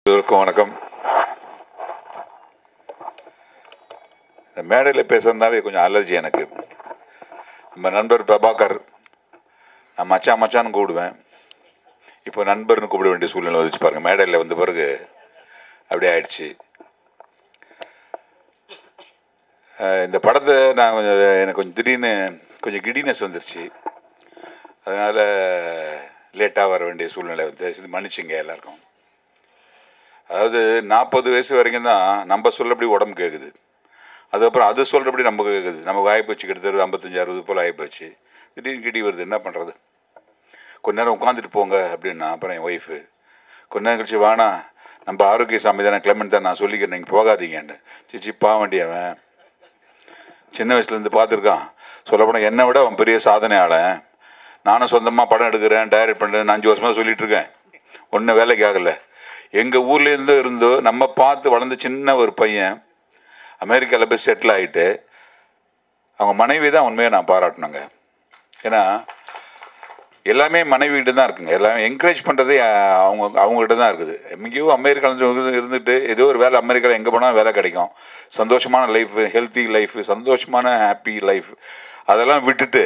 எல்லோருக்கும் வணக்கம் இந்த மேடையில் பேசுறதுனாவே கொஞ்சம் அலர்ஜி எனக்கு நம்ம நண்பர் பிரபாகர் நான் மச்சான் மச்சான்னு கூப்பிடுவேன் இப்போ நண்பர்னு கூப்பிட வேண்டிய சூழ்நிலை வந்துச்சு பாருங்க மேடையில் வந்த பிறகு அப்படியே ஆயிடுச்சு அஹ் இந்த படத்தை நான் கொஞ்சம் எனக்கு கொஞ்சம் திடீர்னு கொஞ்சம் கிடினஸ் வந்துருச்சு அதனால் லேட்டாக வர வேண்டிய சூழ்நிலை வந்து இது மன்னிச்சுங்க எல்லாருக்கும் அதாவது நாற்பது வயசு வரைக்கும் தான் நம்ம சொல்லபடி உடம்பு கேட்குது அதுக்கப்புறம் அது சொல்கிறபடி நம்ம கேட்குது நமக்கு ஆகிப்போச்சு கிட்டத்தட்ட ஐம்பத்தஞ்சு அறுபது போல் ஆகிப்போச்சு திடீர்னு கிடி வருது என்ன பண்ணுறது கொஞ்ச நேரம் உட்காந்துட்டு போங்க அப்படின்னா அப்புறம் என் ஒய்ஃபு கொஞ்ச நேரம் கழிச்சு வானா நம்ம ஆரோக்கிய சாமி தானே கிளமெண்ட் தான் நான் சொல்லிக்கிறேன் நீங்கள் போகாதீங்கன்னு சிச்சி பாவண்டி அவன் சின்ன வயசுலேருந்து பார்த்துருக்கான் சொல்லப்போனால் என்னை விட அவன் பெரிய சாதனையாளன் நானும் சொந்தமாக படம் எடுக்கிறேன் டைரக்ட் பண்ணுறேன் அஞ்சு வருஷமாக சொல்லிட்டு இருக்கேன் ஒன்றும் வேலைக்கு ஆகலை எங்கள் ஊர்லேருந்து இருந்தோ நம்ம பார்த்து வளர்ந்த சின்ன ஒரு பையன் அமெரிக்காவில் போய் செட்டில் ஆகிட்டு அவங்க மனைவி தான் உண்மையை நான் பாராட்டினேங்க ஏன்னா எல்லாமே மனைவிகிட்ட தான் இருக்குங்க எல்லாமே என்கரேஜ் பண்ணுறதே அவங்க அவங்ககிட்ட தான் இருக்குது எங்கேயோ அமெரிக்காவில் இருந்துட்டு ஏதோ ஒரு வேலை அமெரிக்காவில் எங்கே போனாலும் வேலை கிடைக்கும் சந்தோஷமான லைஃப் ஹெல்த்தி லைஃப் சந்தோஷமான ஹாப்பி லைஃப் அதெல்லாம் விட்டுட்டு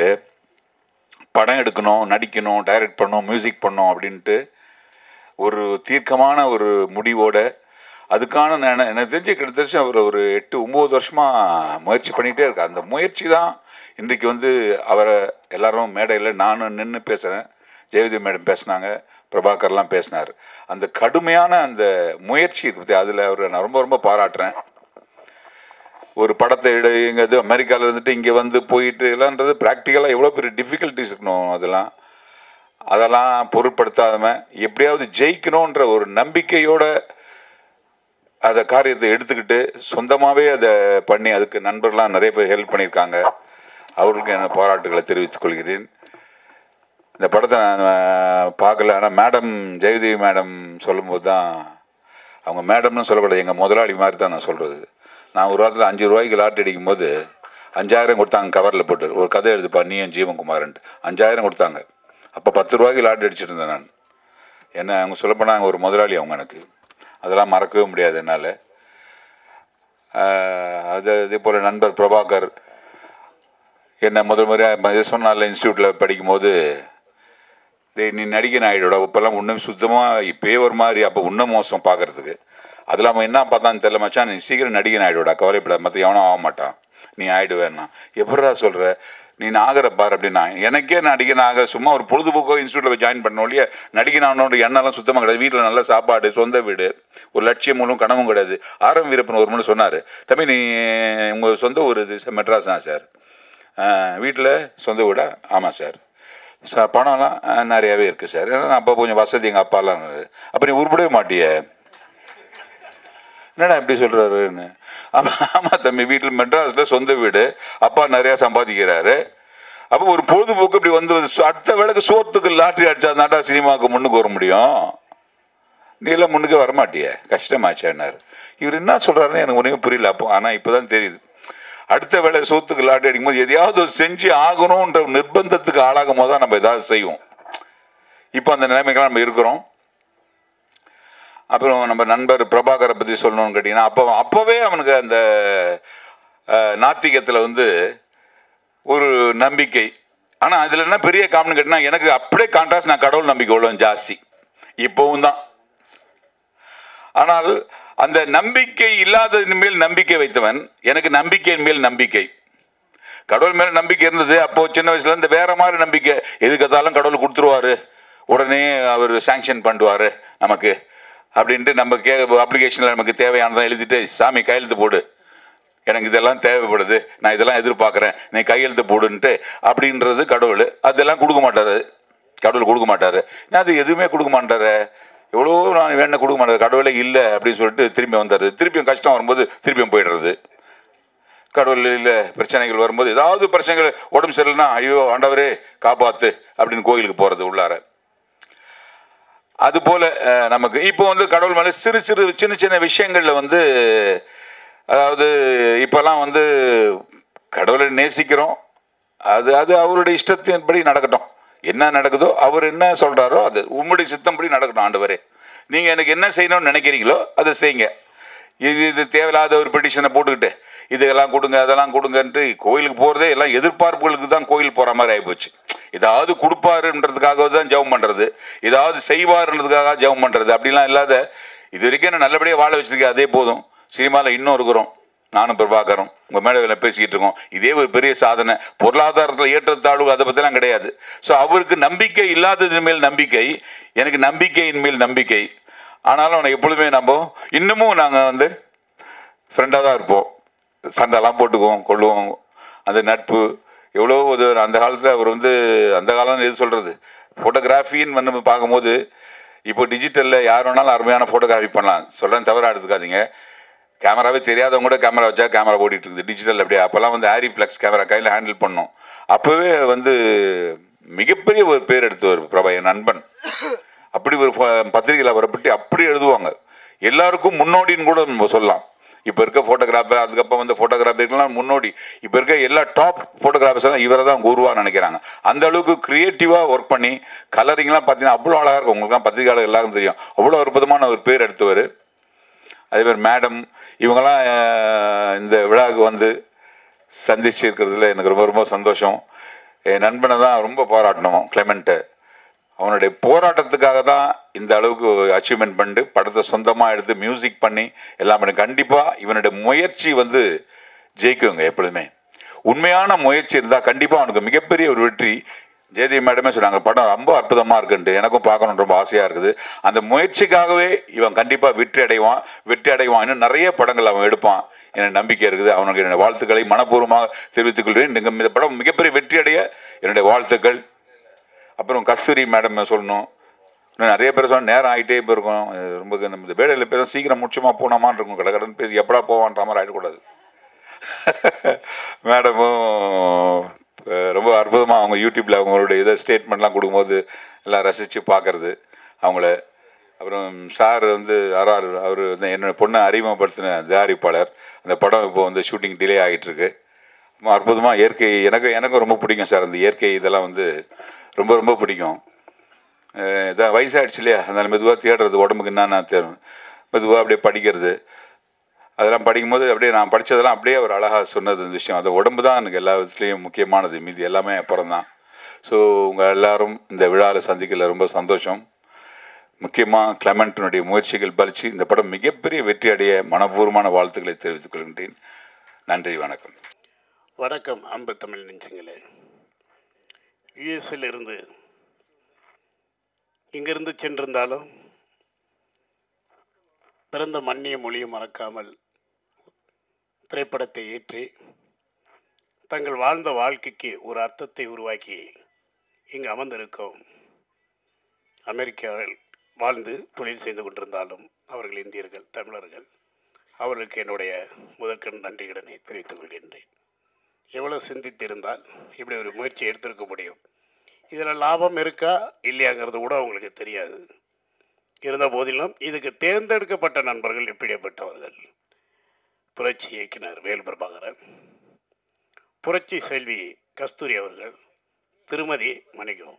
படம் எடுக்கணும் நடிக்கணும் டைரக்ட் பண்ணணும் மியூசிக் பண்ணணும் அப்படின்ட்டு ஒரு தீர்க்கமான ஒரு முடிவோட அதுக்கான நான் எனக்கு தெரிஞ்சு கிட்டத்தட்ட அவர் ஒரு எட்டு ஒம்பது வருஷமாக முயற்சி பண்ணிகிட்டே இருக்கா அந்த முயற்சி தான் இன்றைக்கு வந்து அவரை எல்லாரும் மேடையில் நானும் நின்று பேசுகிறேன் ஜெயவதி மேடம் பேசினாங்க பிரபாகர்லாம் பேசினார் அந்த கடுமையான அந்த முயற்சி இருக்குது அதில் அவரை நான் ரொம்ப ரொம்ப பாராட்டுறேன் ஒரு படத்தை எடு இங்கே இது அமெரிக்காவில் இருந்துட்டு இங்கே வந்து போயிட்டு எல்லாம்ன்றது ப்ராக்டிக்கலாக எவ்வளோ பெரிய டிஃபிகல்ட்டிஸ் இருக்கணும் அதெல்லாம் அதெல்லாம் பொருட்படுத்தாம எப்படியாவது ஜெயிக்கணுன்ற ஒரு நம்பிக்கையோட அதை காரியத்தை எடுத்துக்கிட்டு சொந்தமாகவே அதை பண்ணி அதுக்கு நண்பர்லாம் நிறைய பேர் ஹெல்ப் பண்ணியிருக்காங்க அவர்களுக்கு என் பாராட்டுகளை தெரிவித்துக் கொள்கிறேன் இந்த படத்தை நான் பார்க்கல ஆனால் மேடம் ஜெயதேவி மேடம் சொல்லும்போது தான் அவங்க மேடம்னு சொல்லக்கூடாது எங்கள் முதலாளி மாதிரி தான் நான் சொல்கிறது நான் ஒரு வாரத்தில் அஞ்சு ரூபாய்க்கு லாட் அடிக்கும் போது அஞ்சாயிரம் கொடுத்தாங்க கவரில் போட்டு ஒரு கதை எழுதுப்பா நீயும் ஜீவன்குமார்ன்ட்டு அஞ்சாயிரம் கொடுத்தாங்க அப்போ பத்து ரூபாய்க்கு லாட் அடிச்சிட்டு இருந்தேன் நான் என்ன அவங்க சொல்லப்போனாங்க ஒரு முதலாளி அவங்க எனக்கு அதெல்லாம் மறக்கவே முடியாது என்னால் அது அதே போல் நண்பர் பிரபாகர் என்ன முதல் முறையாக சொன்னால இன்ஸ்டியூட்டில் படிக்கும்போது டேய் நீ நடிகன் ஆகிடோட இப்போல்லாம் இன்னும் சுத்தமாக இப்போயே ஒரு மாதிரி அப்போ இன்னும் மோசம் பார்க்கறதுக்கு அது இல்லாமல் என்ன பார்த்தான்னு தெரியல மச்சான் நீ சீக்கிரம் நடிகன் ஆகிடோடா கவலைப்படாத மற்ற எவனும் ஆக மாட்டான் நீ ஆகிடுவேன்னா எப்படா சொல்கிற நீ ஆகிற பார் அப்படின்னா எனக்கே நடிகன் ஆக சும்மா ஒரு பொழுதுபோக்கோ இன்ஸ்டியூட்டில் ஜாயின் பண்ண ஒழிய நடிகன் ஆகணுன்ற எண்ணெல்லாம் சுத்தமாக கிடையாது வீட்டில் நல்ல சாப்பாடு சொந்த வீடு ஒரு லட்சியம் மூலம் கனவும் கிடையாது ஆரம் வீரப்பன் ஒரு முறை சொன்னார் தம்பி நீ உங்கள் சொந்த ஊர் இது மெட்ராஸ் தான் சார் வீட்டில் சொந்த வீடா ஆமாம் சார் சார் பணம்லாம் அஹ், நிறையாவே இருக்குது சார் ஏன்னா அப்போ கொஞ்சம் வசதி எங்கள் அப்பாலாம் இருந்தது. அப்போ நீ உருப்படவே மாட்டியே என்னடா இப்படி சொல்கிறாருன்னு ஆமாம் ஆமாம் தம்பி வீட்டில் மெட்ராஸில் சொந்த வீடு அப்பா நிறையா சம்பாதிக்கிறாரு அப்போ ஒரு பொழுதுபோக்கு இப்படி வந்து சு- அடுத்த வேலைக்கு சோத்துக்கு லாட்ரி அடிச்சா தாண்டா சினிமாவுக்கு முன்னுக்கு வர முடியும் நீ எல்லாம் முன்னுக்கு வரமாட்டியே கஷ்டமாச்சேன்னாரு இவர் என்ன சொல்கிறாருன்னு எனக்கு ஒன்றுமே புரியல அப்போ ஆனால் இப்போ தான் தெரியுது அடுத்த வேலை சோத்துக்கு லாட்டி அடிக்கும்போது எதையாவது ஒரு செஞ்சு ஆகணுன்ற நிர்பந்தத்துக்கு ஆளாகும் போது தான் நம்ம ஏதாவது செய்வோம் இப்போ அந்த நிலைமைக்கெல்லாம் நம்ம இருக்கிறோம் அப்புறம் நம்ம நண்பர் பிரபாகரை பற்றி சொல்லணும்னு கேட்டிங்கன்னா அப்போ அப்போவே அவனுக்கு அந்த நாத்திகத்தில் வந்து ஒரு நம்பிக்கை ஆனால் அதில் என்ன பெரிய காரணம் கேட்டினா எனக்கு அப்படியே கான்ட்ராஸ்ட் நான் கடவுள் நம்பிக்கை உள்ளவன் ஜாஸ்தி இப்போவும் தான் ஆனால் அந்த நம்பிக்கை இல்லாததின் மேல் நம்பிக்கை வைத்தவன் எனக்கு நம்பிக்கையின் மேல் நம்பிக்கை கடவுள் மேல நம்பிக்கை இருந்தது அப்போ சின்ன வயசுல இருந்து வேற மாதிரி நம்பிக்கை எதுக்கத்தாலும் கடவுள் கொடுத்துருவாரு உடனே அவர் சாங்ஷன் பண்ணுவாரு நமக்கு அப்படின்ட்டு நம்ம கே அப்ளிகேஷனில் நமக்கு தேவையானதான் எழுதிட்டு சாமி கையெழுத்து போடு எனக்கு இதெல்லாம் தேவைப்படுது நான் இதெல்லாம் எதிர்பார்க்குறேன் நீ கையெழுத்து போடுன்ட்டு அப்படின்றது கடவுள் அதெல்லாம் கொடுக்க மாட்டாரு கடவுள் கொடுக்க மாட்டாரு நான் அது எதுவுமே கொடுக்க மாட்டாரு எவ்வளோ நான் வேண கொடுக்க மாட்டாரு கடவுளே இல்லை அப்படின்னு சொல்லிட்டு திரும்பி வந்தாரு திருப்பியும் கஷ்டம் வரும்போது திருப்பியும் போயிடுறது கடவுள் இல்லை பிரச்சனைகள் வரும்போது ஏதாவது பிரச்சனைகள் உடம்பு சரியில்லைன்னா ஐயோ ஆண்டவரே காப்பாத்து அப்படின்னு கோயிலுக்கு போறது உள்ளார அது போல அஹ், நமக்கு இப்போ வந்து கடவுள் மேலே சிறு சிறு சின்ன சின்ன விஷயங்கள்ல வந்து அதாவது இப்பெல்லாம் வந்து கடவுளை நேசிக்கிறோம் அது அது அவருடைய இஷ்டத்தின்படி நடக்கட்டும் என்ன நடக்குதோ அவர் என்ன சொல்றாரோ அது உம்முடைய சித்தம்படி நடக்கட்டும் ஆண்டவரே நீங்கள் எனக்கு என்ன செய்யணும்னு நினைக்கிறீங்களோ அதை செய்யுங்க இது இது தேவையில்லாத ஒரு பெட்டிஷனை போட்டுக்கிட்டு இதெல்லாம் கொடுங்க அதெல்லாம் கொடுங்கன்ட்டு கோயிலுக்கு போகிறதே எல்லாம் எதிர்பார்ப்புகளுக்கு தான் கோயில் போகிற மாதிரி ஆகிப்போச்சு ஏதாவது கொடுப்பாருன்றதுக்காக தான் ஜெபம் பண்ணுறது ஏதாவது செய்வாருன்றதுக்காக ஜெபம் பண்ணுறது அப்படிலாம் இல்லாத இது வரைக்கும் என்ன நல்லபடியாக வாழ வச்சிருக்கேன் அதே போதும் சினிமாவில் இன்னும் இருக்கிறோம் நானும் பிரபாகரும் உங்கள் மேடையில் பேசிக்கிட்டு இருக்கோம் இதே ஒரு பெரிய சாதனை பொருளாதாரத்தில் ஏற்றத்தாழ்வு அதை பற்றிலாம் கிடையாது ஸோ அவருக்கு நம்பிக்கை இல்லாதது மேல் நம்பிக்கை எனக்கு நம்பிக்கையின் மேல் நம்பிக்கை ஆனாலும் அவனை எப்பொழுதுமே நம்ம இன்னமும் நாங்கள் வந்து ஃப்ரெண்டாக தான் இருப்போம் சண்டைலாம் போட்டுக்குவோம் கொள்ளுவோம் அந்த நட்பு எவ்வளோ உதவு அந்த காலத்தில் அவர் வந்து அந்த காலம் எது சொல்கிறது ஃபோட்டோகிராஃபின்னு வந்து பார்க்கும்போது இப்போ டிஜிட்டலில் யார் வேணாலும் அருமையான ஃபோட்டோகிராஃபி பண்ணலாம் சொல்கிறேன் தவறாக எடுத்துக்காதீங்க கேமராவே தெரியாதவங்க கூட கேமரா வச்சா கேமரா ஓடிட்டு இருக்குது டிஜிட்டல் அப்படியே அப்போல்லாம் வந்து ஆரி ஃப்ளெக்ஸ் கேமரா கையில் ஹேண்டில் பண்ணோம் அப்போவே வந்து மிகப்பெரிய ஒரு பேர் எடுத்தவர் பிரபா என் நண்பன் அப்படி ஒரு ப- பத்திரிகையில் அவரை பற்றி அப்படி எழுதுவாங்க எல்லாருக்கும் முன்னோடின்னு கூட நம்ம சொல்லலாம் இப்போ இருக்க ஃபோட்டோகிராஃபர் அதுக்கப்புறம் வந்து ஃபோட்டோகிராஃபர்லாம் முன்னோடி இப்போ இருக்க எல்லா டாப் ஃபோட்டோகிராஃபர்ஸ் எல்லாம் இவரை தான் குருவாக நினைக்கிறாங்க அந்த அளவுக்கு க்ரியேட்டிவாக ஒர்க் பண்ணி கலரிங்லாம் பார்த்தீங்கன்னா அவ்வளோ அழகாக இருக்கும் உங்களுக்குலாம் பத்திரிகையாளர் எல்லாருக்கும் தெரியும் அவ்வளோ அற்புதமான ஒரு பேர் எடுத்தவர் அதே மாதிரி மேடம் இவங்கெல்லாம் அஹ், இந்த விழாவுக்கு வந்து சந்திச்சு இருக்கிறதுல எனக்கு ரொம்ப ரொம்ப சந்தோஷம் என் நண்பனை தான் ரொம்ப பாராட்டணும் கிளெமெண்ட்டை அவனுடைய போராட்டத்துக்காக தான் இந்த அளவுக்கு அச்சீவ்மெண்ட் பண்ணிட்டு படத்தை சொந்தமாக எடுத்து மியூசிக் பண்ணி எல்லாம் பண்ணி கண்டிப்பாக இவனுடைய முயற்சி வந்து ஜெயிக்குங்க எப்பொழுதுமே உண்மையான முயற்சி இருந்தால் கண்டிப்பாக அவனுக்கு மிகப்பெரிய ஒரு வெற்றி ஜெயதேவி மேடமே சொன்னாங்க படம் ரொம்ப அற்புதமாக இருக்குன்ட்டு எனக்கும் பார்க்கணும்னு ரொம்ப ஆசையாக இருக்குது அந்த முயற்சிக்காகவே இவன் கண்டிப்பாக வெற்றி அடைவான் வெற்றி அடைவான் இன்னும் நிறைய படங்கள் அவன் எடுப்பான் எனக்கு நம்பிக்கை இருக்குது அவனுக்கு என்னுடைய வாழ்த்துக்களை மனப்பூர்வமாக தெரிவித்துக் கொள்கிறேன் நீங்க இந்த படம் மிகப்பெரிய வெற்றி அடைய என்னுடைய வாழ்த்துக்கள் அப்புறம் கஸ்தூரி மேடம் சொல்லணும் இன்னும் நிறைய பேர் சொன்ன நேரம் ஆகிட்டே போயிருக்கும் இது ரொம்ப நம்ம இந்த வேலையில் பேரும் சீக்கிரம் முடிச்சுமா போனோமான்னு இருக்கும் கடை கடன் பேசி எப்படா போவான்ற மாதிரி ஆகிடக்கூடாது மேடமும் அஹ், ரொம்ப அற்புதமாக அவங்க யூடியூப்பில் அவங்களுடைய இதை ஸ்டேட்மெண்ட்லாம் கொடுக்கும்போது எல்லாம் ரசித்து பார்க்கறது அவங்கள அப்புறம் சார் வந்து ஆர்ஆர் அவர் வந்து என்னோட பொண்ணை அறிமுகப்படுத்தின தயாரிப்பாளர் அந்த படம் இப்போ வந்து ஷூட்டிங் டிலே ஆகிட்டு இருக்கு ரொம்ப அற்புதமாக இயற்கை எனக்கு எனக்கும் ரொம்ப பிடிக்கும் சார் அந்த இயற்கை இதெல்லாம் வந்து ரொம்ப ரொம்ப பிடிக்கும் அஹ் இதான் வயசாகிடுச்சு இல்லையா அதனால மெதுவாக தேடுறது உடம்புக்கு என்னென்ன தேடும் மெதுவாக அப்படியே படிக்கிறது அதெல்லாம் படிக்கும்போது அப்படியே நான் படித்ததெல்லாம் அப்படியே அவர் அழகாக சொன்னது இந்த விஷயம் அந்த உடம்பு தான் எனக்கு எல்லா விதத்துலேயும் முக்கியமானது மீதி எல்லாமே அப்புறம் தான் ஸோ உங்கள் எல்லாரும் இந்த விழாவில் சந்திக்கல ரொம்ப சந்தோஷம் முக்கியமாக கிளமெண்ட்டினுடைய முயற்சிகள் பலிச்சு இந்த படம் மிகப்பெரிய வெற்றி அடைய மனப்பூர்வமான வாழ்த்துக்களை தெரிவித்துக் கொள்கின்றேன் நன்றி வணக்கம் வணக்கம் அன்பு தமிழ் நெஞ்சுங்களே யுஎஸ்ல இருந்து இங்கிருந்து சென்றிருந்தாலும் பிறந்த மண்ணிய மொழியும் மறக்காமல் திரைப்படத்தை ஏற்றி தங்கள் வாழ்ந்த வாழ்க்கைக்கு ஒரு அர்த்தத்தை உருவாக்கி இங்கு அமர்ந்திருக்கும் அமெரிக்காவில் வாழ்ந்து தொழில் செய்து கொண்டிருந்தாலும் அவர்கள் இந்தியர்கள் தமிழர்கள் அவர்களுக்கு என்னுடைய முதற்கண் நன்றிகடனை தெரிவித்துக் கொள்கின்றேன் எவ்வளோ சிந்தித்திருந்தால் இப்படி ஒரு முயற்சி எடுத்திருக்க முடியும் இதில் லாபம் இருக்கா இல்லையாங்கிறது கூட அவங்களுக்கு தெரியாது இருந்த போதிலும் இதுக்கு தேர்ந்தெடுக்கப்பட்ட நண்பர்கள் எப்படிப்பட்டவர்கள் புரட்சி இயக்குனர் வேல் பிரபாகரன் புரட்சி செல்வி கஸ்தூரி அவர்கள் திருமதி மணிகம்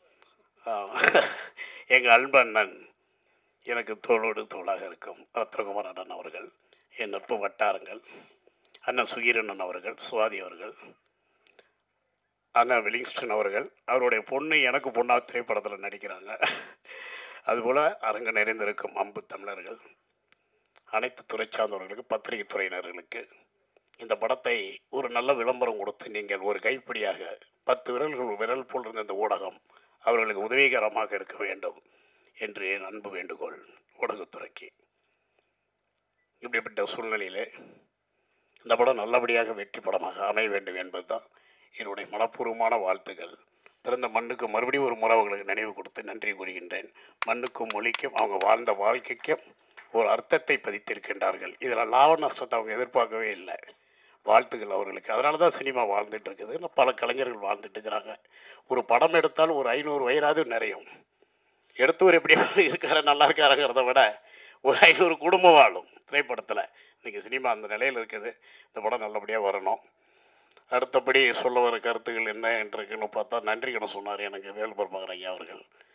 எங்கள் அன்பண்ணன் எனக்கு தோளோடு தோளாக இருக்கும் ரத்னகுமார் அண்ணன் அவர்கள் என் நட்பு வட்டாரங்கள் அண்ணன் சுகீரண்ணன் அவர்கள் சுவாதி அவர்கள் அண்ணன் விலிங்ஸ்டன் அவர்கள் அவருடைய பொண்ணு எனக்கு பொண்ணாக திரைப்படத்தில் நடிக்கிறாங்க அதுபோல் அரங்கு நிறைந்திருக்கும் அம்பு தமிழர்கள் அனைத்து துறை சார்ந்தவர்களுக்கு பத்திரிகை துறையினர்களுக்கு இந்த படத்தை ஒரு நல்ல விளம்பரம் கொடுத்து நீங்கள் ஒரு கைப்பிடியாக பத்து விரல்கள் விரல் போல் இருந்த இந்த ஊடகம் அவர்களுக்கு உதவிகரமாக இருக்க வேண்டும் என்று என் அன்பு வேண்டுகோள் ஊடகத்துறைக்கு இப்படிப்பட்ட சூழ்நிலையிலே இந்த படம் நல்லபடியாக வெற்றி படமாக அமைய வேண்டும் என்பதுதான் என்னுடைய மனப்பூர்வமான வாழ்த்துக்கள் பிறந்த மண்ணுக்கு மறுபடியும் ஒரு முறை அவங்களுக்கு நினைவு கொடுத்து நன்றி கூறுகின்றேன் மண்ணுக்கும் மொழிக்கும் அவங்க வாழ்ந்த வாழ்க்கைக்கும் ஒரு அர்த்தத்தை பதித்திருக்கின்றார்கள் இதில் லாப நஷ்டத்தை அவங்க எதிர்பார்க்கவே இல்லை வாழ்த்துக்கள் அவர்களுக்கு அதனால தான் சினிமா வாழ்ந்துட்டு இருக்குது இன்னும் பல கலைஞர்கள் வாழ்ந்துட்டு இருக்கிறாங்க ஒரு படம் எடுத்தால் ஒரு ஐநூறு வயிறாவது நிறையும் எடுத்தவர் எப்படி இருக்காரு நல்லா இருக்காருங்கிறத விட ஒரு ஐநூறு குடும்பம் வாழும் திரைப்படத்தில் இன்றைக்கி சினிமா அந்த நிலையில் இருக்குது இந்த படம் நல்லபடியாக வரணும் அடுத்தபடி சொல்ல வர கருத்துக்கள் என்ன என்றுன்னு பார்த்தா நன்றி கடன் சொன்னார் எனக்கு வேல்பர் மகன் ஐயா அவர்கள்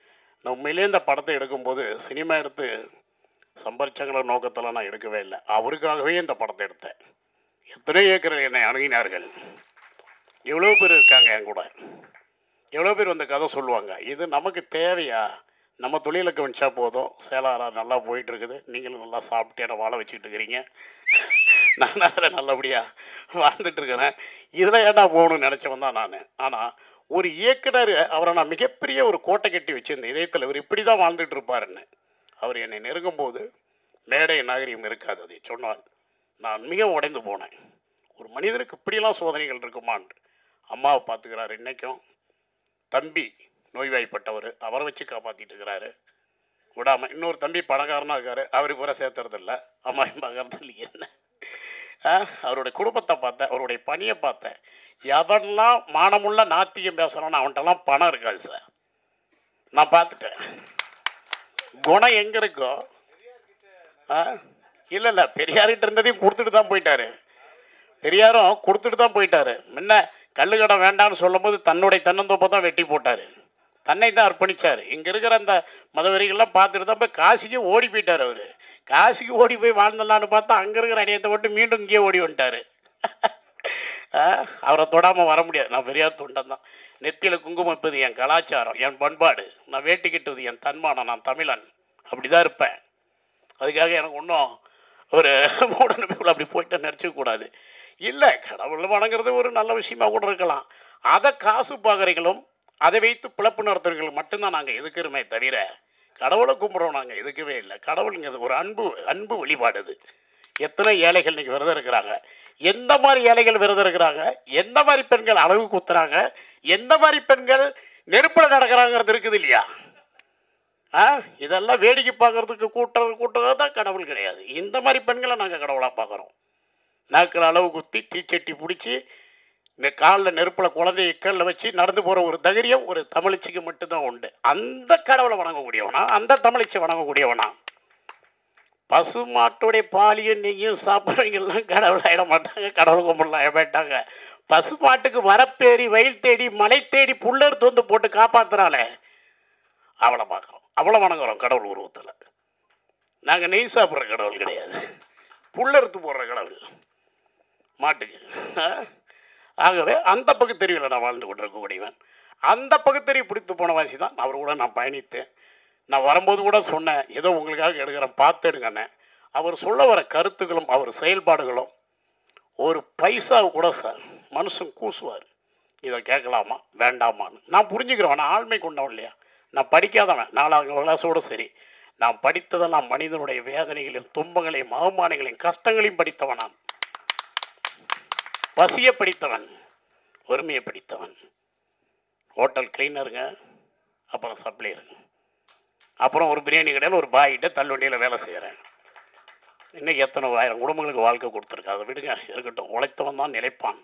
நான் உண்மையிலே இந்த படத்தை எடுக்கும்போது சினிமா எடுத்து சம்பாரிச்சங்கிற நோக்கத்தில் நான் எடுக்கவே இல்லை அவருக்காகவே இந்த படத்தை எடுத்தேன் எத்தனை ஏக்கர்கள் என்னை அணுகினார்கள் எவ்வளோ பேர் இருக்காங்க என் கூட எவ்வளோ பேர் வந்து கதை சொல்லுவாங்க இது நமக்கு தேவையா நம்ம தொழிலை கவனிச்சா போதும் சேலாரா நல்லா போயிட்டு இருக்குது நீங்களும் நல்லா சாப்பிட்டு என்னை வாழ வச்சுக்கிட்டு இருக்கிறீங்க நான் அதில் நல்லபடியாக வாழ்ந்துட்டு இருக்கிறேன் இதில் ஏன்டா போகணும்னு நினச்சவன் தான் நான் ஆனால் ஒரு இயக்குனர் அவரை நான் மிகப்பெரிய ஒரு கோட்டை கட்டி வச்சிருந்தேன் இதயத்தில் இவர் இப்படி தான் வாழ்ந்துட்டு இருப்பாருன்னு அவர் என்னை நெருங்கும் போது மேடை நாகரிகம் இருக்காது அதை சொன்னால் நான் மிக உடைந்து போனேன் ஒரு மனிதனுக்கு இப்படியெல்லாம் சோதனைகள் இருக்குமான்னு அம்மாவை பார்த்துக்கிறாரு இன்னைக்கும் தம்பி நோய்வாய்ப்பட்டவர் அவரை வச்சு காப்பாற்றிட்டு இருக்கிறாரு விடாம இன்னொரு தம்பி பணக்காரனாக இருக்காரு அவருக்கு கூட சேர்த்துறதில்ல அம்மா பார்க்கறது இல்லை என்ன ஆ, அவருடைய குடும்பத்தை பார்த்தேன் அவருடைய பணியை பார்த்தேன் எவன்லாம் மானமுள்ள நாத்தியம் பேசுகிறான்னு அவன்கிட்டலாம் பணம் இருக்காது சார் நான் பார்த்துட்டேன் குணம் எங்கே இருக்கோ ஆ இல்லை இல்லை பெரியார்கிட்ட இருந்ததையும் கொடுத்துட்டு தான் போயிட்டாரு பெரியாரும் கொடுத்துட்டு தான் போயிட்டாரு முன்ன கல்லுக்கடை வேண்டாம்னு சொல்லும்போது தன்னுடைய தென்னந்தோப்பை தான் வெட்டி போட்டார் தன்னை தான் அர்ப்பணிச்சார் இங்கே இருக்கிற அந்த மதவெறிகள்லாம் பார்த்துட்டு தான் போய் காசிக்கு ஓடி போயிட்டார் அவர் காசிக்கு ஓடி போய் வாழ்ந்துடலான்னு பார்த்தா அங்கே இருக்கிற அடியத்தை விட்டு மீண்டும் இங்கேயே ஓடி வந்துட்டார் அவரை தொடாமல் வர முடியாது நான் பெரியார் தொண்டன் தான் நெத்தியில் குங்குமம் வைப்பது என் கலாச்சாரம் என் பண்பாடு நான் வேட்டி கட்டுவது என் தன்மானம் நான் தமிழன் அப்படி தான் இருப்பேன் அதுக்காக எனக்கு ஒன்றும் ஒரு மூட நம்பிக்கைக்குள்ள அப்படி போயிட்டு நினச்சிக்க கூடாது இல்லை கடவுள் வணங்குறது ஒரு நல்ல விஷயமா கூட இருக்கலாம் அதை காசு பார்க்குறீங்களும் அதை வைத்து பிழப்பு நடத்துறவங்களுக்கு மட்டும்தான் நாங்கள் எதுக்குறோமே தவிர கடவுளை கும்பிட்றோம் நாங்கள் எதுக்கவே இல்லை கடவுளுங்கிறது ஒரு அன்பு அன்பு வழிபாடு அது எத்தனை ஏழைகள் இன்னைக்கு விரதம் இருக்கிறாங்க எந்த மாதிரி ஏழைகள் விரதம் இருக்கிறாங்க எந்த மாதிரி பெண்கள் அளவு குத்துறாங்க எந்த மாதிரி பெண்கள் நெருப்பில் நடக்கிறாங்கிறது இருக்குது இல்லையா ஆ இதெல்லாம் வேடிக்கை பார்க்கறதுக்கு கூட்டுறது கூட்டுறது தான் கடவுள் கிடையாது இந்த மாதிரி பெண்களை நாங்கள் கடவுளாக பார்க்குறோம் நாக்கில் அளவு குத்தி தீச்சட்டி பிடிச்சி இந்த காலில் நெருப்பில் குழந்தைய இக்கல்ல வச்சு நடந்து போகிற ஒரு தைரியம் ஒரு தமிழச்சிக்கு மட்டும்தான் உண்டு அந்த கடவுளை வணங்கக்கூடியவனா அந்த தமிழச்சி வணங்கக்கூடியவனா பசு மாட்டுடைய பாலியும் நெய்யும் சாப்பிட்றவங்கெல்லாம் கடவுள் ஆயிட மாட்டாங்க கடவுள் கும்பிடலாம் ஆயிட மாட்டாங்க பசு மாட்டுக்கு வரப்பேறி வயல் தேடி மலை தேடி புல்லறுத்து வந்து போட்டு காப்பாத்துறாளே அவளை பார்க்குறோம் அவளை வணங்குறோம் கடவுள் உருவத்தில் நாங்கள் நெய் சாப்பிட்ற கடவுள் கிடையாது புல்லறுத்து போடுற கடவுள் மாட்டுக்கு ஆ? ஆகவே அந்த பகுத்தறிவில் நான் வாழ்ந்து கொண்டிருக்கக்கூடியவன் அந்த பகுத்தறிவு பிடித்து போன வாசி தான் அவர் கூட நான் பயணித்தேன் நான் வரும்போது கூட சொன்னேன் ஏதோ உங்களுக்காக எடுக்கிறேன் பார்த்து எடுங்கண்ணே அவர் சொல்ல வர கருத்துக்களும் அவர் செயல்பாடுகளும் ஒரு பைசா கூட சார் மனுஷன் கூசுவார் இதை கேட்கலாமா வேண்டாமான்னு நான் புரிஞ்சுக்கிறவன் நான் ஆண்மை கொண்டவன் இல்லையா நான் படிக்காதவன் நாலாம் கிளாஸோடு சரி நான் படித்ததெல்லாம் மனிதனுடைய வேதனைகளையும் துன்பங்களையும் அவமானங்களையும் கஷ்டங்களையும் படித்தவன் நான் பசியை படித்தவன் வறுமையை படித்தவன் ஹோட்டல் கிளீனருங்க அப்புறம் சப்ளையருங்க அப்புறம் ஒரு பிரியாணி கடையில் ஒரு பாய்கிட்ட தள்ளுவண்டியில் வேலை செய்கிறேன் இன்னைக்கு எத்தனை ஆயிரம் குடும்பங்களுக்கு வாழ்க்கை கொடுத்துருக்கு அதை விடுங்க இருக்கட்டும் உழைத்தவன் தான் நிலைப்பான்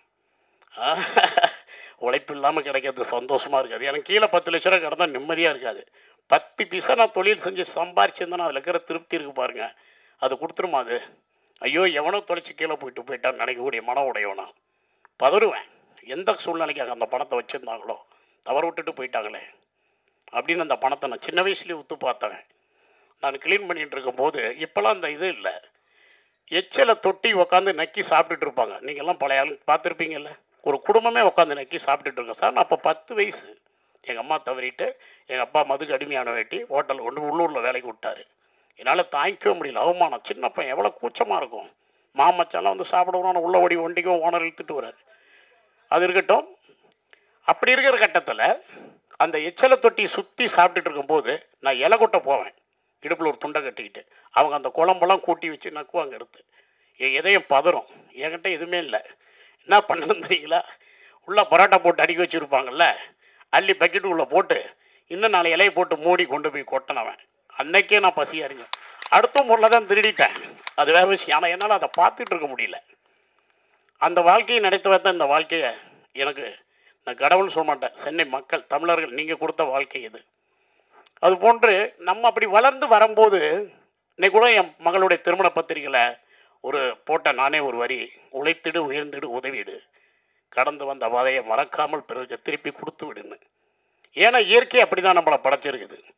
உழைப்பு இல்லாமல் கிடைக்கிறது சந்தோஷமாக இருக்காது எனக்கு கீழே பத்து லட்ச ரூபா கிடந்தா நிம்மதியாக இருக்காது பத்து பைசா நான் தொழில் செஞ்சு சம்பாரிச்சிருந்தேன்னா அதில் இருக்கிற திருப்தி இருக்கு பாருங்க அது கொடுத்துருமா அது ஐயோ எவனோ தொலைச்சி கீழே போயிட்டு போயிட்டான்னு நினைக்கக்கூடிய மனம் உடையவனா பதறுவேன் எந்த சூழ்நிலைக்காக அந்த பணத்தை வச்சுருந்தாங்களோ தவறு விட்டுட்டு போயிட்டாங்களே அப்படின்னு அந்த பணத்தை நான் சின்ன வயசுலேயே உத்து பார்த்தவன் நான் க்ளீன் பண்ணிட்டு இருக்கும்போது இப்போல்லாம் அந்த இது இல்லை எச்சலை தொட்டி உட்காந்து நக்கி சாப்பிட்டுட்டு இருப்பாங்க நீங்கள்லாம் பழைய ஆளு பார்த்துருப்பீங்கல்ல ஒரு குடும்பமே உட்காந்து நக்கி சாப்பிட்டுட்டு இருக்கோம் சார் நான் அப்போ பத்து வயசு எங்கள் அம்மா தவறிட்டு எங்கள் அப்பா மதுக்கு அடிமையான வேட்டி ஹோட்டல் கொண்டு உள்ளூரில் வேலைக்கு விட்டாரு என்னால் தாங்கிக்கவே முடியல அவமானம் சின்ன பையன் எவ்வளோ கூச்சமாக இருக்கும் மாமச்சாலாம் வந்து சாப்பிடுவோம் உள்ள ஓடி ஒண்டிக்கும் ஓனர் இழுத்துட்டு வராரு அது இருக்கட்டும் அப்படி இருக்கிற கட்டத்தில் அந்த எச்சலை தொட்டி சுற்றி சாப்பிட்டுட்டு இருக்கும்போது நான் இலை கொட்ட போவேன் இடுப்பில் ஒரு துண்டை கட்டிக்கிட்டு அவங்க அந்த குழம்பெல்லாம் கூட்டி வச்சு நக்குவாங்க எடுத்து என் இதயம் பதறும் என்கிட்ட எதுவுமே இல்லை என்ன பண்ணணும் தெரியுங்களா உள்ள பரோட்டா போட்டு அடுக்கி வச்சுருப்பாங்கல்ல அள்ளி பக்கெட்டுக்குள்ளே போட்டு இன்னும் நாலு இலையை போட்டு மூடி கொண்டு போய் கொட்டினவன் அன்னைக்கே நான் பசி அறிஞ்சேன் அடுத்த முறையில் தான் திருடிட்டேன் அது வேற விஷயம் ஆனால் என்னால் அதை பார்த்துட்டு இருக்க முடியல அந்த வாழ்க்கையை நடத்தி வைத்த இந்த வாழ்க்கையை எனக்கு நான் கடவுள்னு சொல்ல மாட்டேன் சென்னை மக்கள் தமிழர்கள் நீங்கள் கொடுத்த வாழ்க்கை இது அது போன்று நம்ம அப்படி வளர்ந்து வரும்போது இன்னைக்கு கூட என் மகளுடைய திருமண பத்திரிகையில் ஒரு போட்ட நானே ஒரு வரி உழைத்திடு உயர்ந்திடு உதவிடு கடந்து வந்த வதையை மறக்காமல் பிறகு திருப்பி கொடுத்து விடுன்னு ஏன்னா இயற்கை அப்படி தான் நம்மளை படைச்சிருக்குது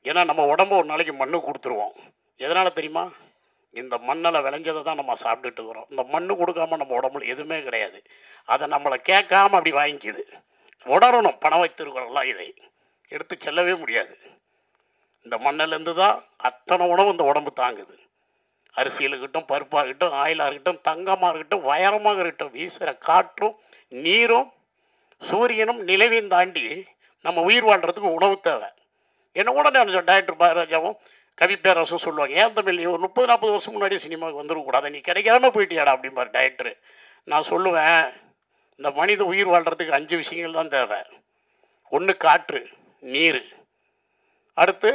ஏன்னா நம்ம உடம்ப ஒரு நாளைக்கு மண்ணு கொடுத்துருவோம் எதனால் தெரியுமா இந்த மண்ணில் விளைஞ்சதை தான் நம்ம சாப்பிட்டுட்டு இருக்கிறோம் இந்த மண்ணு கொடுக்காம நம்ம உடம்புல எதுவுமே கிடையாது அதை நம்மளை கேட்காம அப்படி வாங்கிக்குது உணரணும் பணம் வைத்திருக்கிறோம்லாம் இதை எடுத்து செல்லவே முடியாது இந்த மண்ணிலேருந்து தான் அத்தனை உணவு இந்த உடம்பு தாங்குது அரிசியில் இருக்கட்டும் பருப்பாக இருக்கட்டும் ஆயிலாக இருக்கட்டும் தங்கமாக இருக்கட்டும் வயரமாக இருக்கட்டும் வீசுகிற காற்றும் நீரும் சூரியனும் நிலவையும் தாண்டி நம்ம உயிர் வாழ்கிறதுக்கு உணவு தேவை என்ன கூட நான் டாக்டர் பாரராஜாவும் கவி பேரரசும் சொல்லுவாங்க ஏன் தமிழ் நீ ஒரு முப்பது நாற்பது வருஷம் முன்னாடி சினிமாவுக்கு வந்துடக்கூடாது நீ கிடைக்காம போயிட்டியாடா அப்படிம்பார் டாக்டர் நான் சொல்லுவேன் இந்த மனித உயிர் வாழ்கிறதுக்கு அஞ்சு விஷயங்கள் தான் தேவை ஒன்று காற்று நீர் அடுத்து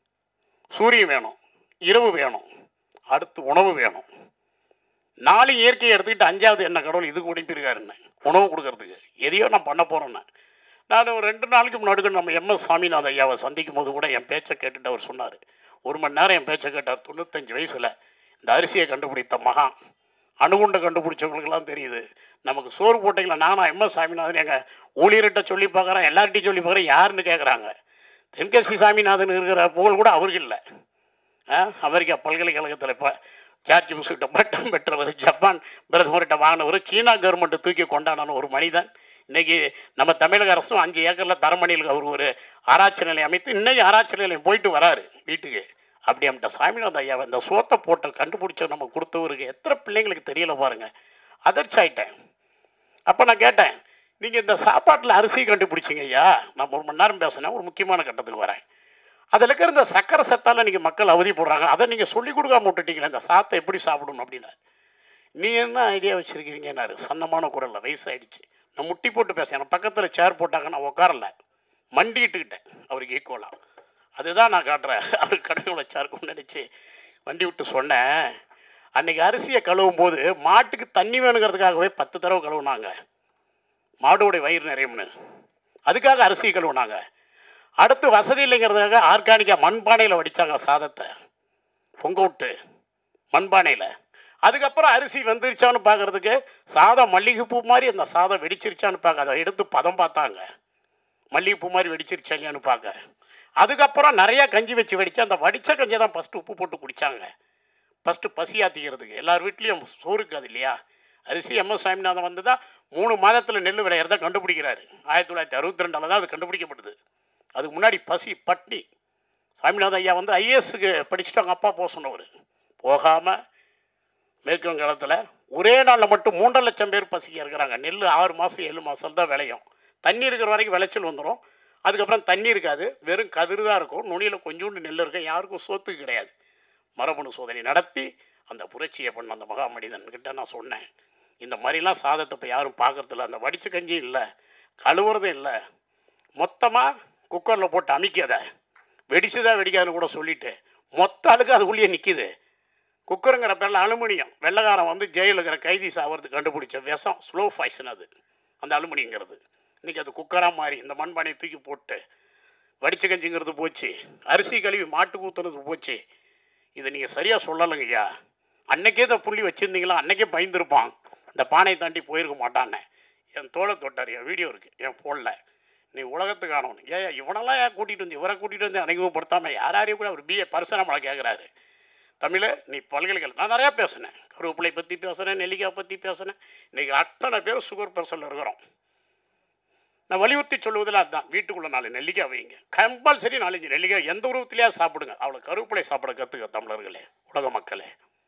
சூரியன் வேணும் இரவு வேணும் அடுத்து உணவு வேணும் நாலு இயற்கையை எடுத்துக்கிட்டு அஞ்சாவது என்ன கடவுள் இதுக்கு ஒடிப்பிருக்காருன்னு உணவு கொடுக்கறதுக்கு எதையோ நான் பண்ண போகிறேன்னு நான் ஒரு ரெண்டு நாளைக்கு முன்னாடி நம்ம எம்எஸ் சாமிநாத ஐயாவை சந்திக்கும் போது கூட என் பேச்சை கேட்டுட்டு அவர் சொன்னார் ஒரு மணி நேரம் என் பேச்சை கேட்டார் தொண்ணூத்தஞ்சு வயசில் இந்த அரிசியை கண்டுபிடித்த மகான் அணுகுண்டை கண்டுபிடிச்சவங்களுக்கெல்லாம் தெரியுது நமக்கு சோறு போட்டிங்களா நானா எம்எஸ் சாமிநாதன் எங்கள் ஊழியர்கிட்ட சொல்லி பார்க்குறேன் எல்லார்கிட்டையும் சொல்லி பார்க்குறேன் யாருன்னு கேட்குறாங்க தென்கட்சி சாமிநாதன் இருக்கிற புகழ் கூட அவருக்கு இல்லை ஆ, அமெரிக்கா பல்கலைக்கழகத்தில் இப்போ ஜார்ஜ் புஷ்கிட்ட பட்டம் பெற்றவர் ஜப்பான் பிரதமர்கிட்ட வாங்கினவர் சீனா கவர்மெண்ட்டை தூக்கி கொண்டாடின ஒரு மனிதன் இன்னைக்கு நம்ம தமிழக அரசும் அஞ்சு ஏக்கரில் தரமணியில் அவர் ஒரு ஆராய்ச்சி நிலையம் அமைத்து இன்னைக்கு ஆராய்ச்சி நிலையம் போயிட்டு வராரு வீட்டுக்கு அப்படி அந்த சாமிநாத ஐயா இந்த சோத்தை போட்ட கண்டுபிடிச்ச நம்ம கொடுத்தவருக்கு எத்தனை பிள்ளைங்களுக்கு தெரியல பாருங்க அதிர்ச்சி ஆயிட்டேன் அப்போ நான் கேட்டேன் நீங்கள் இந்த சாப்பாட்டில் அரிசி கண்டுபிடிச்சிங்க ஐயா நான் ஒரு மணி நேரம் பேசினேன் ஒரு முக்கியமான கட்டத்துக்கு வரேன் அதில் இருக்கிற இந்த சக்கரை சத்தால் நீங்கள் மக்கள் அவதி போடுறாங்க அதை நீங்கள் சொல்லி கொடுக்காம விட்டுட்டீங்களே இந்த சாத்தை எப்படி சாப்பிடணும் அப்படின்னு நீ என்ன ஐடியா வச்சுருக்கீங்கன்னாரு சன்னமான குரலில் வயசாயிடுச்சு நான் முட்டி போட்டு பேசுகிறேன் பக்கத்தில் சேர் போட்டாங்க நான் உட்காரல மண்டிட்டுக்கிட்டேன் அவருக்கு ஈக்குவலாக அதுதான் நான் காட்டுறேன் அவர் கடவுளை சேருக்கு நினச்சி வண்டி விட்டு சொன்னேன் அன்னைக்கு அரிசியை கழுவும் போது மாட்டுக்கு தண்ணி வேணுங்கிறதுக்காகவே பத்து தடவை கழுவுனாங்க மாடோடைய வயிறு நிறையும்னு அதுக்காக அரிசி கழுவுனாங்க அடுத்து வசதி இல்லைங்கிறதுக்காக ஆர்கானிக்காக மண்பானையில் வடித்தாங்க சாதத்தை பொங்க விட்டு மண்பானையில் அதுக்கப்புறம் அரிசி வெந்துருச்சான்னு பார்க்கறதுக்கு சாதம் மல்லிகைப்பூ மாதிரி அந்த சாதம் வெடிச்சிருச்சான்னு பார்க்க அதை எடுத்து பதம் பார்த்தாங்க மல்லிகைப்பூ மாதிரி வெடிச்சிருச்சா இல்லையான்னு பார்க்க அதுக்கப்புறம் நிறையா கஞ்சி வச்சு வெடிச்சு அந்த வடித்த கஞ்சியை தான் ஃபஸ்ட்டு உப்பு போட்டு குடித்தாங்க ஃபஸ்ட்டு பசி ஆற்றிக்கிறதுக்கு எல்லார் வீட்லேயும் சோறு இருக்காது இல்லையா அரிசி எம்எஸ் சாமிநாதன் வந்து தான் மூணு மாதத்தில் நெல் விளையிறத கண்டுபிடிக்கிறாரு ஆயிரத்தி தொள்ளாயிரத்தி அறுபத்தி ரெண்டில் தான் அது கண்டுபிடிக்கப்படுது அதுக்கு முன்னாடி பசி பட்னி சாமிநாதன் ஐயா வந்து ஐஏஎஸ்க்கு படிச்சுட்டு அவங்க அப்பா போக சொன்னவர் போகாமல் மேற்கு வங்காளத்தில் ஒரே நாளில் மட்டும் மூன்றரை லட்சம் பேர் பசிக்க இருக்கிறாங்க நெல் ஆறு மாதம் ஏழு மாதம் தான் விளையும் தண்ணி இருக்கிற வரைக்கும் விளைச்சல் வந்துடும் அதுக்கப்புறம் தண்ணி இருக்காது வெறும் கதிர் தான் இருக்கும் நுனியில் கொஞ்சோண்டு நெல் இருக்கும் யாருக்கும் சோத்துக்கு கிடையாது மரபணு சோதனை நடத்தி அந்த புரட்சியை பண்ண அந்த மகா மனிதன்கிட்ட நான் சொன்னேன் இந்த மாதிரிலாம் சாதத்தை இப்போ யாரும் பார்க்கறதில்ல அந்த வடிச்ச கஞ்சியும் இல்லை கழுவுறதும் இல்லை மொத்தமாக குக்கரில் போட்டு அமைக்காத வெடிச்சுதான் வெடிக்காதுன்னு கூட சொல்லிட்டு மொத்த அழுக்கு அதுக்குள்ளேயே நிற்கிது குக்கருங்கிற பேரில் அலுமினியம் வெள்ளைக்காரன் வந்து ஜெயிலில் இருக்கிற கைதி சாவறதுக்கு கண்டுபிடிச்ச விஷம் ஸ்லோ பாய்சன் அது அந்த அலுமினியங்கிறது இன்றைக்கி அது குக்கராக மாறி இந்த மண்பானையை தூக்கி போட்டு வடிச்ச கஞ்சிங்கிறது போச்சு அரிசி கழுவி மாட்டுக்கு ஊற்றுறது போச்சு இதை நீங்கள் சரியாக சொல்லலைங்க ஐயா அன்னைக்கே இதை புள்ளி வச்சுருந்தீங்களா அன்னைக்கே பயந்துருப்பான் இந்த பானையை தாண்டி போயிருக்க மாட்டான்னு என் தோலை தொட்டார் என் வீடியோ இருக்குது என் ஃபோனில் நீ உலகத்துக்கு ஆனவனு ஏன் இவனெல்லாம் ஏன் கூட்டிகிட்டு வந்து இவரை கூட்டிகிட்டு வந்து அனுபவப்படுத்தாமல் யார் யாரையும் கூட அவர் பிஏ பரிசனமலை கேட்குறாரு தமிழ் நீ பல்கலைக்கழகம் நான் நிறையா பேசினேன் கருவேப்பிலை பற்றி பேசுகிறேன் நெல்லிக்காய் பற்றி பேசினேன் இன்றைக்கி அத்தனை பேர் சுகர் பிரஷரில் இருக்கிறோம் நான் வலியுறுத்தி சொல்லுவதில் அதுதான் வீட்டுக்குள்ளே நாலு நெல்லிக்காய் வைங்க கம்பல்சரி நாலஞ்சு நெல்லிக்காய் எந்த உருவத்திலேயே சாப்பிடுங்க அவ்வளோ கருவேப்பிலை சாப்பிட கற்றுக்க தமிழர்களே உலக மக்களே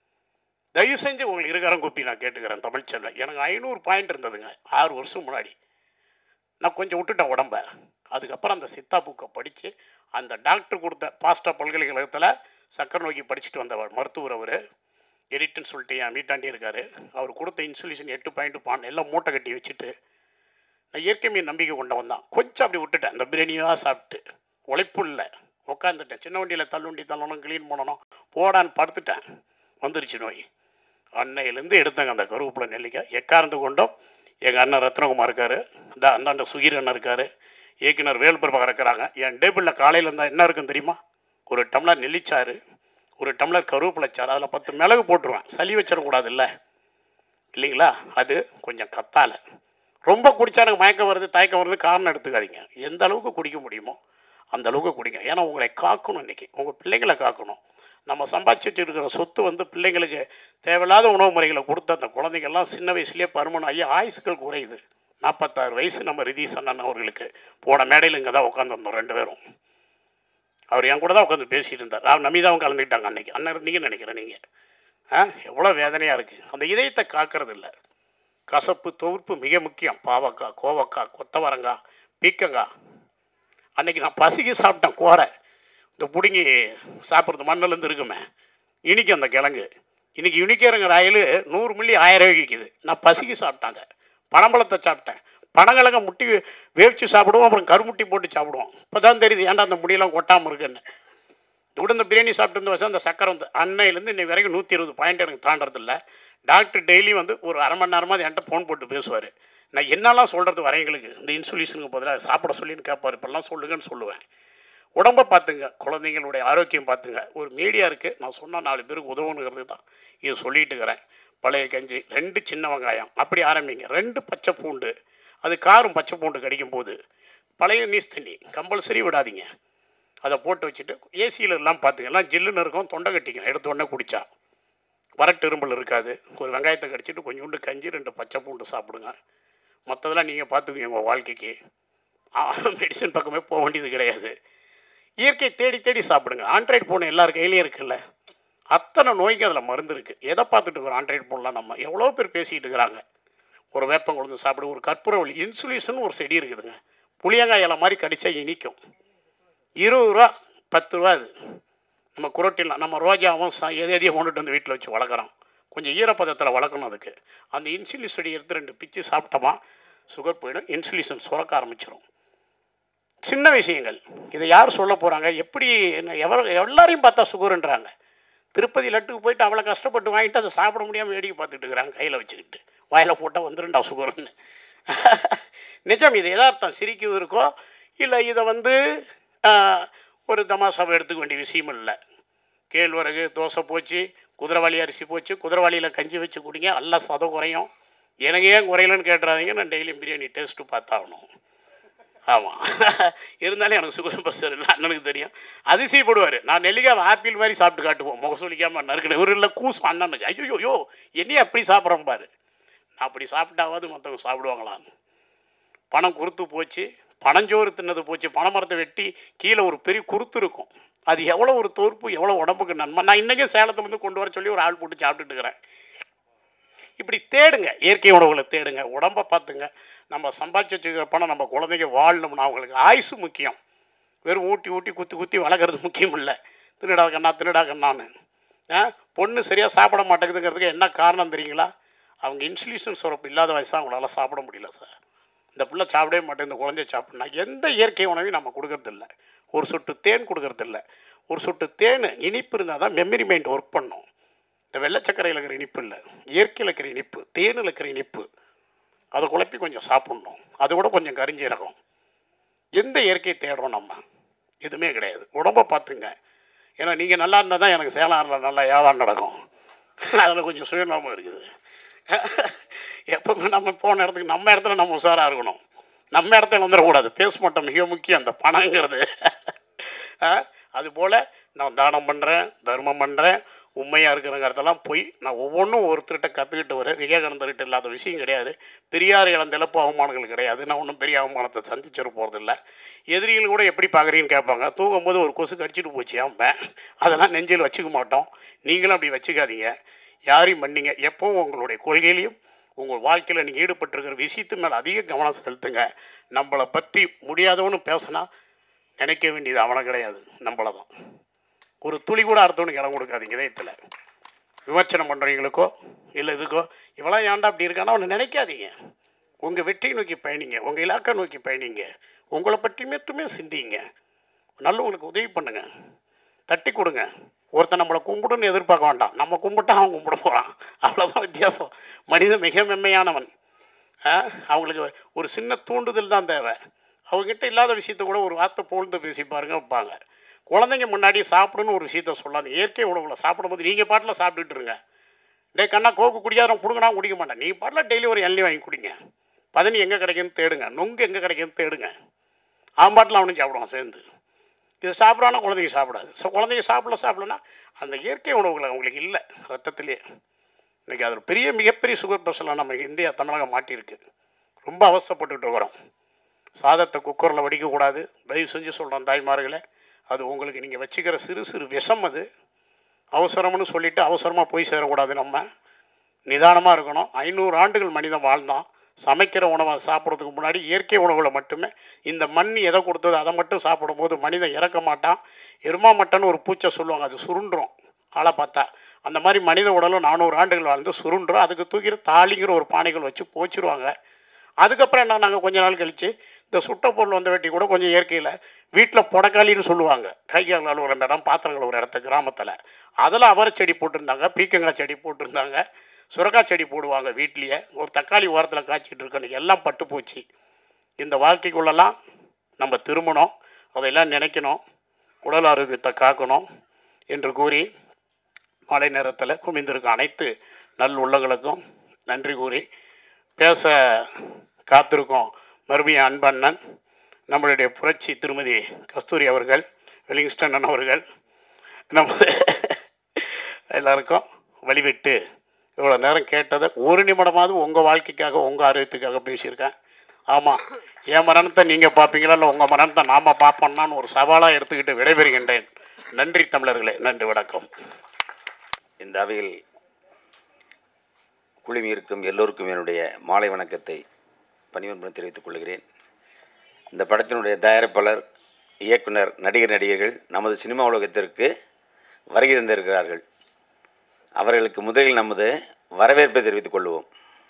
தயவு செஞ்சு உங்களுக்கு இருக்காரம் குப்பி நான் கேட்டுக்கிறேன் தமிழ்ச்செல்வன் எனக்கு ஐநூறு பாயிண்ட் இருந்ததுங்க ஆறு வருஷம் முன்னாடி நான் கொஞ்சம் விட்டுட்டேன் உடம்ப அதுக்கப்புறம் அந்த சித்தா புக்கை படித்து அந்த டாக்டர் கொடுத்த பாஸ்டா பல்கலைக்கழகத்தில் சக்கரை நோக்கி படிச்சுட்டு வந்தவர் மருத்துவர் அவர் எடிட்டுன்னு சொல்லிட்டு என் வீட்டாண்டி இருக்கார் அவர் கொடுத்த இன்சுலேஷன் எட்டு பாயிண்ட் பான் எல்லாம் மூட்டை கட்டி வச்சுட்டு நான் இயற்கை மீன் நம்பிக்கை கொண்டவன் தான் கொஞ்சம் அப்படி விட்டுட்டேன் இந்த பிரியாணியாக சாப்பிட்டு உழைப்பு இல்லை உட்காந்துட்டேன் சின்ன வண்டியில் தள்ளுவண்டி தள்ளணும் க்ளீன் பண்ணணும் போடான்னு படுத்துட்டேன் வந்துருச்சு நோய் அன்னையிலேருந்து எடுத்தாங்க அந்த கருவேப்பிலை நெல்லிக்காய் எக்காரந்து கொண்டோம் எங்கள் அண்ணன் ரத்னகுமார் இருக்கார் இந்த அந்தாண்ட சுகீர் அண்ணன் இருக்கார் இயக்குனர் வேல்பிரபாகர் இருக்கிறாங்க என் டேபிளில் காலையில் இருந்தால் என்ன இருக்கும் தெரியுமா ஒரு டம்ளர் நெல்லிச்சாறு ஒரு டம்ளர் கருவேப்பிலைச்சாறு அதில் பத்து மிளகு போட்டுருவேன் சளி வச்சிடக்கூடாது இல்லை இல்லைங்களா அது கொஞ்சம் கத்தால ரொம்ப குடிச்சா எனக்கு மயக்கம் வருது தயக்கம் வருது காரணம் எடுத்துக்காதீங்க எந்த அளவுக்கு குடிக்க முடியுமோ அந்த அளவுக்கு குடிங்க ஏன்னா உங்களை காக்கணும் இன்னைக்கு உங்கள் பிள்ளைங்களை காக்கணும் நம்ம சம்பாதிச்சு வச்சிருக்கிற சொத்து வந்து பிள்ளைங்களுக்கு தேவையில்லாத உணவு முறைகளை கொடுத்து அந்த குழந்தைங்கள்லாம் சின்ன வயசுலேயே பருமன் ஐயா ஆயுசுகள் குறையுது நாற்பத்தாறு வயசு நம்ம ரிதீஷ் அண்ணன் அவர்களுக்கு போன மேடையில் இங்கே தான் உட்காந்துருந்தோம் ரெண்டு பேரும் அவர் என் கூட தான் உட்காந்து பேசிட்டு இருந்தார் அவர் நம்பிதான் கலந்துக்கிட்டாங்க அன்னைக்கு அண்ணன் இருந்தீங்கன்னு நினைக்கிறேன் நீங்கள் ஆ எவ்வளோ வேதனையாக இருக்குது அந்த இதயத்தை காக்கிறது இல்லை கசப்பு தொகுப்பு மிக முக்கியம் பாவக்காய் கோவக்காய் கொத்தவரங்காய் பீக்கங்காய் அன்னைக்கு நான் பசிக்கு சாப்பிட்டேன் கோரை இந்த பிடுங்கி சாப்பிட்றது மண்ணிலேருந்து இருக்குமே இனிக்கும் அந்த கிழங்கு இன்னைக்கு இனிக்கிறங்கிற ஆயில் நூறு மில்லி ஆயிரம் ரூபாய்க்கு விற்கிது நான் பசிக்கு சாப்பிட்டாங்க பனம்பழத்தை சாப்பிட்டேன் பனங்கிழங்க முட்டி வேவிச்சு சாப்பிடுவோம் அப்புறம் கருமுட்டி போட்டு சாப்பிடுவோம் இப்போ தான் தெரியுது ஏன்டா அந்த முடியெல்லாம் கொட்டாமல் இருக்குன்னு கூட இந்த பிரியாணி சாப்பிட்டு இருந்த வருஷம் அந்த சக்கரை வந்து அன்னையிலேருந்து இன்னைக்கு வரைக்கும் நூற்றி இருபது பாயிண்ட் எனக்கு தாண்டறதில்ல டாக்டர் டெய்லி வந்து ஒரு அரை மணி நேரமாக என்கிட்ட ஃபோன் போட்டு பேசுவார் நான் என்னெல்லாம் சொல்கிறது வரைங்களுக்கு இந்த இன்சுலிஷனுக்கு பதிலாக சாப்பிட சொல்லின்னு கேட்பார் இப்பெல்லாம் சொல்லுங்கன்னு சொல்லுவேன் உடம்பை பார்த்துங்க குழந்தைங்களுடைய ஆரோக்கியம் பார்த்துங்க ஒரு மீடியா இருக்குது நான் சொன்னால் நாலு பேருக்கு உதவணுங்கிறது தான் இது சொல்லிட்டு இருக்கிறேன் பழைய கஞ்சி ரெண்டு சின்ன வெங்காயம் அப்படி ஆரம்பிங்க ரெண்டு பச்சை பூண்டு அது காரும் பச்சை பூண்டு கிடைக்கும் போது பழைய நீஸ் தண்ணி கம்பல்சரி விடாதீங்க அதை போட்டு வச்சுட்டு ஏசியில் எல்லாம் பார்த்துங்க எல்லாம் ஜில்லுன்னு இருக்கும் தொண்டை கட்டிக்கும் எடுத்த உடனே குடித்தா வரட்டு இரும்பல் இருக்காது ஒரு வெங்காயத்தை கடிச்சிட்டு கொஞ்சோண்டு கஞ்சி ரெண்டு பச்சை பூண்டு சாப்பிடுங்க மற்றதெல்லாம் நீங்கள் பார்த்துக்குங்க உங்கள் வாழ்க்கைக்கு மெடிசன் பக்கமே போக வேண்டியது கிடையாது இயற்கை தேடி தேடி சாப்பிடுங்க ஆண்ட்ராய்டு ஃபோன் எல்லார் கையிலையும் இருக்குல்ல அத்தனை நோய்க்கு அதில் மருந்து இருக்குது எதை பார்த்துட்டு இருக்கிறோம் ஆண்ட்ராய்டு ஃபோன்லாம் நம்ம எவ்வளோ பேர் பேசிகிட்டு இருக்கிறாங்க ஒரு வேப்பம் கொழுந்து சாப்பிடு ஒரு கற்பூரவள்ளி இன்சுலிஷன் ஒரு செடி இருக்குதுங்க புளியங்காய் இலை மாதிரி கடிச்சா இனிக்கும் இருபது ரூபா பத்து ரூபா அது நம்ம குரோட்டிலாம் நம்ம ரோஜாவும் ச எதை எதையும் கொண்டுட்டு வந்து வீட்டில் வச்சு வளர்க்குறோம் கொஞ்சம் ஈரப்பதத்தில் வளர்க்கணும் அதுக்கு அந்த இன்சுலின் செடி எடுத்து ரெண்டு பிச்சு சாப்பிட்டோமா சுகர் போயிடும் இன்சுலிஷன் சுரக்க ஆரம்பிச்சிடும் சின்ன விஷயங்கள் இதை யார் சொல்ல போகிறாங்க எப்படி என்ன எவர் எல்லாரையும் பார்த்தா சுகருன்றாங்க திருப்பதி லட்டுக்கு போயிட்டு அவ்வளோ கஷ்டப்பட்டு வாங்கிட்டு அதை சாப்பிட முடியாமல் வேடிக்கை பார்த்துட்டு இருக்கிறாங்க கையில் வச்சுக்கிட்டு வாயில் போட்டால் வந்துருண்டா சுகருன்னு நிஜம் இது எதார்த்தம் சிரிக்குது இருக்கோ இல்லை இதை வந்து ஆஹ், ஒரு தமாசாவை எடுத்துக்க வேண்டிய விஷயம் இல்லை கேழ்வரகு தோசை போச்சு குதிரைவாளி அரிசி போச்சு குதிரைவாளியில் கஞ்சி வச்சு குடிங்க எல்லாம் சதம் குறையும் எனக்கு ஏன் குறையலன்னு கேட்டுறாதீங்க நான் டெய்லியும் பிரியாணி டேஸ்ட்டு பார்த்தாகணும் ஆமாம் இருந்தாலும் எனக்கு சுகர் பிரஷர் இல்லை அண்ணனுக்கு தெரியும் அதிசயப்படுவார் நான் நெல்லிக்காய் ஆப்பிள் மாதிரி சாப்பிட்டு காட்டுவோம் முகசொலிக்காமல் நறுக்கணும் இவர் இல்லை கூசும் அண்ணனுக்கு ஐயோ யோ என்னையே அப்படி சாப்பிட்றேன் பாரு நான் அப்படி சாப்பிட்டாவது மற்றவங்க சாப்பிடுவாங்களான்னு பணம் குறுத்து போச்சு பனஞ்சோறு தின்னது போச்சு பனைமரத்தை வெட்டி கீழே ஒரு பெரிய குருத்து இருக்கும் அது எவ்வளோ ஒரு தோற்பு எவ்வளோ உடம்புக்கு நன்மை நான் இன்றைக்கும் சேலத்துலேருந்து கொண்டு வர சொல்லி ஒரு ஆள் போட்டு சாப்பிட்டுட்டு இருக்கிறேன் இப்படி தேடுங்க இயற்கை உணவுகளை தேடுங்க உடம்பை பார்த்துங்க நம்ம சம்பாதிச்சு வச்சுக்கிற பணம் நம்ம குழந்தைங்க வாழணும்னா அவங்களுக்கு ஆயுசு முக்கியம் வெறும் ஊட்டி ஊட்டி குத்தி குத்தி வளர்க்குறது முக்கியம் இல்லை திருடா கண்ணா திருடா கண்ணான்னு ஆ பொண்ணு சரியாக சாப்பிட மாட்டேங்குதுங்கிறதுக்கு என்ன காரணம் தெரியுங்களா அவங்க இன்சுலிஷன் சுரப்பு இல்லாத வயசு அவங்களால சாப்பிட முடியல சார் இந்த பிள்ளை சாப்பிடவே மாட்டேன் இந்த குழந்தைய சாப்பிட்னா எந்த இயற்கை உணவையும் நம்ம கொடுக்கறதில்ல ஒரு சொட்டு தேன் கொடுக்கறதில்ல ஒரு சொட்டு தேன் இனிப்பு இருந்தால் தான் மெமரி மைண்ட் ஒர்க் பண்ணும் இந்த வெள்ளச்சக்கரையில் இருக்கிற இனிப்பு இல்லை இயற்கையில் இருக்கிற இனிப்பு தேனில் இருக்கிற இனிப்பு அதை குழப்பி கொஞ்சம் சாப்பிட்ணும் அதை விட கொஞ்சம் கரிஞ்சீரகம் எந்த இயற்கை தேடுறோம் நம்ம எதுவுமே கிடையாது உடம்பை பார்த்துங்க ஏன்னா நீங்கள் நல்லா இருந்தால் தான் எனக்கு சேலம் நல்லா வியாபாரம் நடக்கும் அதில் கொஞ்சம் சுயநலமும் இருக்குது எப்பவுமே நம்ம போன இடத்துக்கு நம்ம இடத்துல நம்ம உஷாராக இருக்கணும் நம்ம இடத்துல வந்துடக்கூடாது பேச மாட்டோம் மிக முக்கியம் அந்த பணங்கிறது அதுபோல் நான் தானம் பண்ணுறேன் தர்மம் பண்ணுறேன் உண்மையாக இருக்கிறங்கிறதெல்லாம் போய் நான் ஒவ்வொன்றும் ஒருத்தர்கிட்ட கற்றுக்கிட்டு வரேன் விவேகானந்தர்கிட்ட இல்லாத விஷயம் கிடையாது பெரியார் இழந்த இழப்பு அவமானங்கள் கிடையாது நான் ஒன்றும் பெரிய அவமானத்தை சந்திச்சிட போகிறதில்ல எதிரிகள் கூட எப்படி பார்க்குறீங்கன்னு கேட்பாங்க தூங்கும்போது ஒரு கொசு கடிச்சிட்டு போச்சு ஆம்பேன் அதெல்லாம் நெஞ்சில் வச்சுக்க மாட்டோம் நீங்களும் அப்படி வச்சுக்காதீங்க யாரையும் பண்ணீங்க எப்பவும் உங்களுடைய கொள்கையிலையும் உங்கள் வாழ்க்கையில் நீங்கள் ஈடுபட்டிருக்கிற விஷயத்து மேலே அதிக கவனம் செலுத்துங்க நம்மளை பற்றி முடியாதவனு பேசினா நினைக்க வேண்டியது அவனை கிடையாது நம்மளை தான் ஒரு துளி கூட அடுத்தவனுக்கு இடம் கொடுக்காதீங்க இதயத்தில் விமர்சனம் பண்ணுறவங்களுக்கோ இல்லை இதுக்கோ இவெல்லாம் ஏன்டா அப்படி இருக்கானா அவனை நினைக்காதீங்க உங்கள் வெற்றியை நோக்கி பயணிங்க உங்கள் இலாக்கை நோக்கி பயணிங்க உங்களை பற்றி மட்டுமே சிந்திங்க நல்லவங்களுக்கு உதவி பண்ணுங்க தட்டி கொடுங்க ஒருத்தன் நம்மளை கும்பிடுன்னு எதிர்பார்க்க வேண்டாம் நம்ம கும்பிட்டா அவன் கும்பிட போகிறான் அவ்வளோதான் வித்தியாசம் மனிதன் மிக மென்மையானவன் ஆ, அவங்களுக்கு ஒரு சின்ன தூண்டுதல் தான் தேவை அவங்ககிட்ட இல்லாத விஷயத்த கூட ஒரு வார்த்தை பொழுது பேசி பாருங்க வைப்பாங்க குழந்தைங்க முன்னாடி சாப்பிடுன்னு ஒரு விஷயத்த சொல்லாது இயற்கை உணவுல சாப்பிடும்போது நீங்கள் பாட்டில் சாப்பிட்டுட்டு இருங்க டே கண்ணா கோக்கு குடிக்காதவன் கொடுங்கனா குடிக்க மாட்டேன் நீங்கள் பாட்டில் டெய்லி ஒரு எண்ணெய் வாங்கி குடிங்க பதனி எங்கே கிடைக்குன்னு தேடுங்க நொங்கு எங்கே கிடைக்குன்னு தேடுங்க அவன் பாட்டில் அவனும் சாப்பிடுவான் சேர்ந்து இது சாப்பிட்றானா குழந்தைங்க சாப்பிடாது ஸோ குழந்தைங்க சாப்பிடல சாப்பிடலன்னா அந்த இயற்கை உணவுகள் அவங்களுக்கு இல்லை ரத்தத்திலே இன்றைக்கி அது ஒரு பெரிய மிகப்பெரிய சுகர் பிரச்சனை நம்ம இந்தியா தமிழகம் மாட்டியிருக்கு ரொம்ப அவஸ்தைப்பட்டுட்டு வரோம் சாதத்தை குக்கரில் வடிக்கக்கூடாது தயவு செஞ்சு சொல்கிறேன் தாய்மார்களே அது உங்களுக்கு நீங்கள் வச்சுக்கிற சிறு சிறு விஷம் அது அவசரம்னு சொல்லிட்டு அவசரமாக போய் சேரக்கூடாது நம்ம நிதானமாக இருக்கணும் ஐநூறு ஆண்டுகள் மனிதன் வாழ்ந்தான் சமைக்கிற உணவை சாப்பிட்றதுக்கு முன்னாடி இயற்கை உணவுகளை மட்டுமே இந்த மண் எதை கொடுத்தது அதை மட்டும் சாப்பிடும்போது மனிதன் இறக்க மாட்டான் எருமா மட்டன்னு ஒரு பூச்சை சொல்லுவாங்க அது சுருண்டுரும் ஆளை பார்த்தா அந்த மாதிரி மனித உடலும் நானூறு ஆண்டுகள் வாழ்ந்து சுருண்டுரும் அதுக்கு தூக்கிற தாலிங்கிற ஒரு பானைகள் வச்சு போச்சிருவாங்க அதுக்கப்புறம் என்ன நாங்கள் கொஞ்ச நாள் கழித்து இந்த சுட்ட பொருள் வந்த வெட்டி கூட கொஞ்சம் இயற்கையில் வீட்டில் புடக்காளின்னு சொல்லுவாங்க கை கால் கழுவுற இடம் பாத்திரங்கள் ஒரு இடத்த கிராமத்தில் அதில் அவரை செடி போட்டிருந்தாங்க பீக்கங்காய் செடி போட்டிருந்தாங்க சுரக்காய் செடி போடுவாங்க வீட்லேயே ஒரு தக்காளி ஓரத்தில் காய்ச்சிட்டு இருக்கணும் எல்லாம் பட்டு போச்சு இந்த வாழ்க்கைக்குள்ளெல்லாம் நம்ம திரும்பணும் அதையெல்லாம் நினைக்கணும் உடல் ஆரோக்கியத்தை காக்கணும் என்று கூறி மாலை நேரத்தில் குமிந்திருக்கும் அனைத்து நல் உள்ளங்களுக்கும் நன்றி கூறி பேச காத்திருக்கோம் மறுபடியும் அன்பண்ணன் நம்மளுடைய புரட்சி திருமதி கஸ்தூரி அவர்கள் வெலிங்ஸ்டன் அண்ணன் அவர்கள் நம்ம எல்லாருக்கும் வழிவிட்டு இவ்வளோ நேரம் கேட்டதை ஒரு நிமிடமாவது உங்கள் வாழ்க்கைக்காக உங்கள் ஆரோக்கியத்துக்காக பேசியிருக்கேன் ஆமாம் என் மரணத்தை நீங்கள் பார்ப்பீங்களா இல்லை உங்கள் மரணத்தை நாம் பார்ப்போம்னான்னு ஒரு சவாலாக எடுத்துக்கிட்டு விடைபெறுகின்றேன் நன்றி தமிழர்களே நன்றி வணக்கம் இந்த அவையில் குழுமி இருக்கும் எல்லோருக்கும் என்னுடைய மாலை வணக்கத்தை பணிவன்புடன் தெரிவித்துக் கொள்கிறேன் இந்த படத்தினுடைய தயாரிப்பாளர் இயக்குனர் நடிகர் நடிகைகள் நமது சினிமா உலகத்திற்கு வருகை தந்திருக்கிறார்கள் அவர்களுக்கு முதலில் நமது வரவேற்பை தெரிவித்துக் கொள்வோம்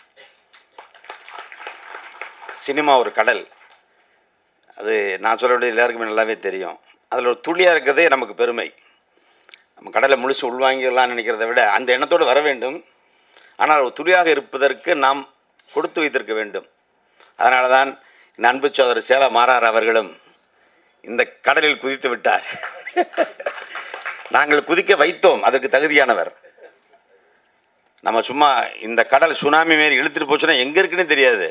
சினிமா ஒரு கடல் அது நான் சொல்ல வேண்டியது எல்லாருக்குமே நல்லாவே தெரியும் அதில் ஒரு துளியாக இருக்கிறதே நமக்கு பெருமை நம்ம கடலை முழுசு உள்வாங்கிடலாம்னு நினைக்கிறத விட அந்த எண்ணத்தோடு வர வேண்டும் ஆனால் ஒரு துளியாக இருப்பதற்கு நாம் கொடுத்து வைத்திருக்க வேண்டும் அதனால தான் இந்த அன்பு சோதரர் சேலா மாறார் அவர்களும் இந்த கடலில் குதித்து விட்டார் நாங்கள் குதிக்க வைத்தோம் அதற்கு தகுதியானவர் நம்ம சும்மா இந்த கடல் சுனாமி மாரி இழுத்துட்டு போச்சுன்னா எங்கே இருக்குன்னு தெரியாது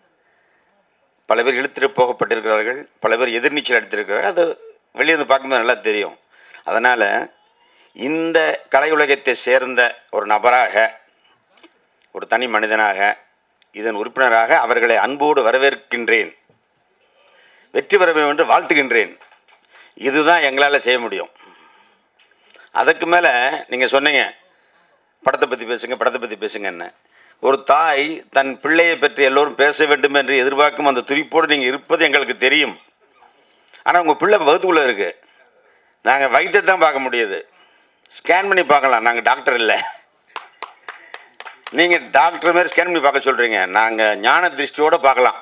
பல பேர் இழுத்துட்டு போகப்பட்டிருக்கிறார்கள் பல பேர் எதிர்நீச்சல் அடித்திருக்கிறார்கள் அது வெளியே வந்து பார்க்கும்போது நல்லா தெரியும் அதனால் இந்த கலை உலகத்தை சேர்ந்த ஒரு நபராக ஒரு தனி மனிதனாக இதன் உறுப்பினராக அவர்களை அன்போடு வரவேற்கின்றேன் வெற்றி பெற வேண்டும் என்று வாழ்த்துகின்றேன் இதுதான் எங்களால் செய்ய முடியும் அதுக்கு மேலே நீங்கள் சொன்னீங்க படத்தை பற்றி பேசுங்க படத்தை பற்றி பேசுங்கன்னு ஒரு தாய் தன் பிள்ளையை பற்றி எல்லோரும் பேச வேண்டும் என்று எதிர்பார்க்கும் அந்த துடிப்போடு நீங்கள் இருப்பது எங்களுக்கு தெரியும் ஆனால் உங்கள் பிள்ளை வகுத்துக்குள்ளே இருக்குது நாங்கள் வைத்தியத்தை தான் பார்க்க முடியுது ஸ்கேன் பண்ணி பார்க்கலாம் நாங்கள் டாக்டர் இல்லை நீங்கள் டாக்டர் மாதிரி ஸ்கேன் பண்ணி பார்க்க சொல்கிறீங்க நாங்கள் ஞான திருஷ்டியோடு பார்க்கலாம்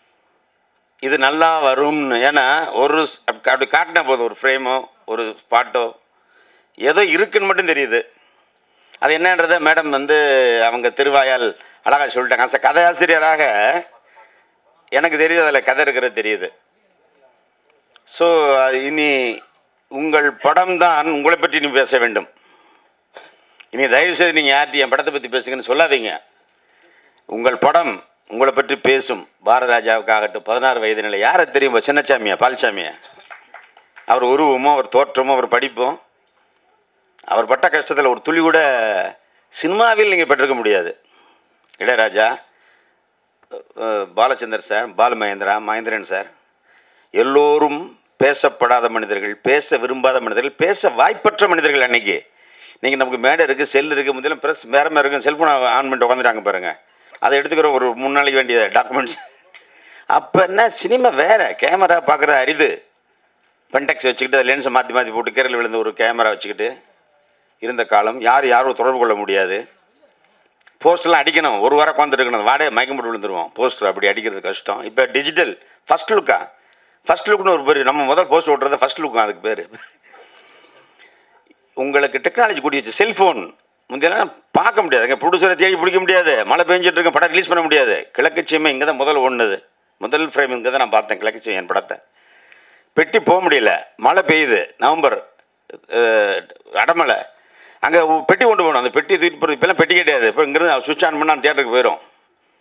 இது நல்லா வரும்னு ஏன்னா ஒரு ஸ்- அப்படி அப்படி காட்டினா போதும் ஒரு ஃப்ரேமோ ஒரு ஸ்பாட்டோ ஏதோ இருக்குன்னு மட்டும் தெரியுது அது என்னன்றதை மேடம் வந்து அவங்க திருவாயால் அழகாக சொல்லிட்டாங்க அந்த கதையாசிரியராக எனக்கு தெரியுது அதில் கதை இருக்கிறது தெரியுது ஸோ இனி உங்கள் படம் தான் உங்களை பற்றி நீ பேச வேண்டும் இனி தயவு செய்து நீங்கள் யார்கிட்ட என் படத்தை பற்றி பேசுங்கன்னு சொல்லாதீங்க உங்கள் படம் உங்களை பற்றி பேசும் பாரதராஜாவுக்காகட்டும் பதினாறு வயது நிலை யாரை தெரியும் சின்னச்சாமியா பால்சாமியா அவர் உருவமோ அவர் தோற்றமோ அவர் படிப்பும் அவர் பட்ட கஷ்டத்தில் ஒரு துளி கூட சினிமாவில் நீங்கள் பெற்றிருக்க முடியாது இளையராஜா அஹ், பாலச்சந்தர் சார் பாலு மகேந்திரா மகேந்திரன் சார் எல்லோரும் பேசப்படாத மனிதர்கள் பேச விரும்பாத மனிதர்கள் பேச வாய்ப்பற்ற மனிதர்கள் அன்னைக்கு நீங்கள் நமக்கு மேடை இருக்குது செல் இருக்குது முதல்ல ப்ரெஸ் வேறமே இருக்குது செல்ஃபோனை ஆன் பண்ணிட்டு உட்காந்துட்டாங்க பாருங்கள் அதை எடுத்துக்கிற ஒரு மூணு நாளைக்கு வேண்டிய டாக்குமெண்ட்ஸ் அப்போ என்ன சினிமா வேறு கேமரா பார்க்குறது அரிது பென்டெக்ஸ் வச்சுக்கிட்டு லென்ஸை மாற்றி மாற்றி போட்டு கேரள விழுந்த ஒரு கேமரா வச்சுக்கிட்டு இருந்த காலம் யார் யாரும் தொடர்பு கொள்ள முடியாது போஸ்டர்லாம் அடிக்கணும் ஒரு வாரம் உட்காந்துட்டு இருக்கணும் வாடகை மயக்கம் போட்டு விழுந்துருவோம் போஸ்டர் அப்படி அடிக்கிறது கஷ்டம் இப்போ டிஜிட்டல் ஃபர்ஸ்ட் லுக்கா ஃபர்ஸ்ட் லுக்னு ஒரு பேர் நம்ம முதல் போஸ்ட் ஓட்டுறது ஃபர்ஸ்ட் லுக்கா அதுக்கு பேர் உங்களுக்கு டெக்னாலஜி கூடி வச்சு செல்ஃபோன் முந்தையெல்லாம் பார்க்க முடியாதுங்க ப்ரொடியூசரை தேடி பிடிக்க முடியாது மழை பெஞ்சிட்டு இருக்க படம் ரிலீஸ் பண்ண முடியாது கிழக்கு சீமை இங்கே தான் முதல்ல ஓடுனது முதல் ஃப்ரேம் இங்கே தான் நான் பார்த்தேன் கிழக்கு சீமை என் படத்தை பெட்டி போக முடியல மழை பெய்யுது நவம்பர் அஹ், அடமலை அங்கே பெட்டி கொண்டு போகணும் அந்த பெட்டி தூக்கிட்டு போகிறது இப்போலாம் பெட்டி கிடையாது இப்போ இங்கேருந்து சுவிட்ச் ஆன் பண்ணால் தியேட்டருக்கு போயிடும்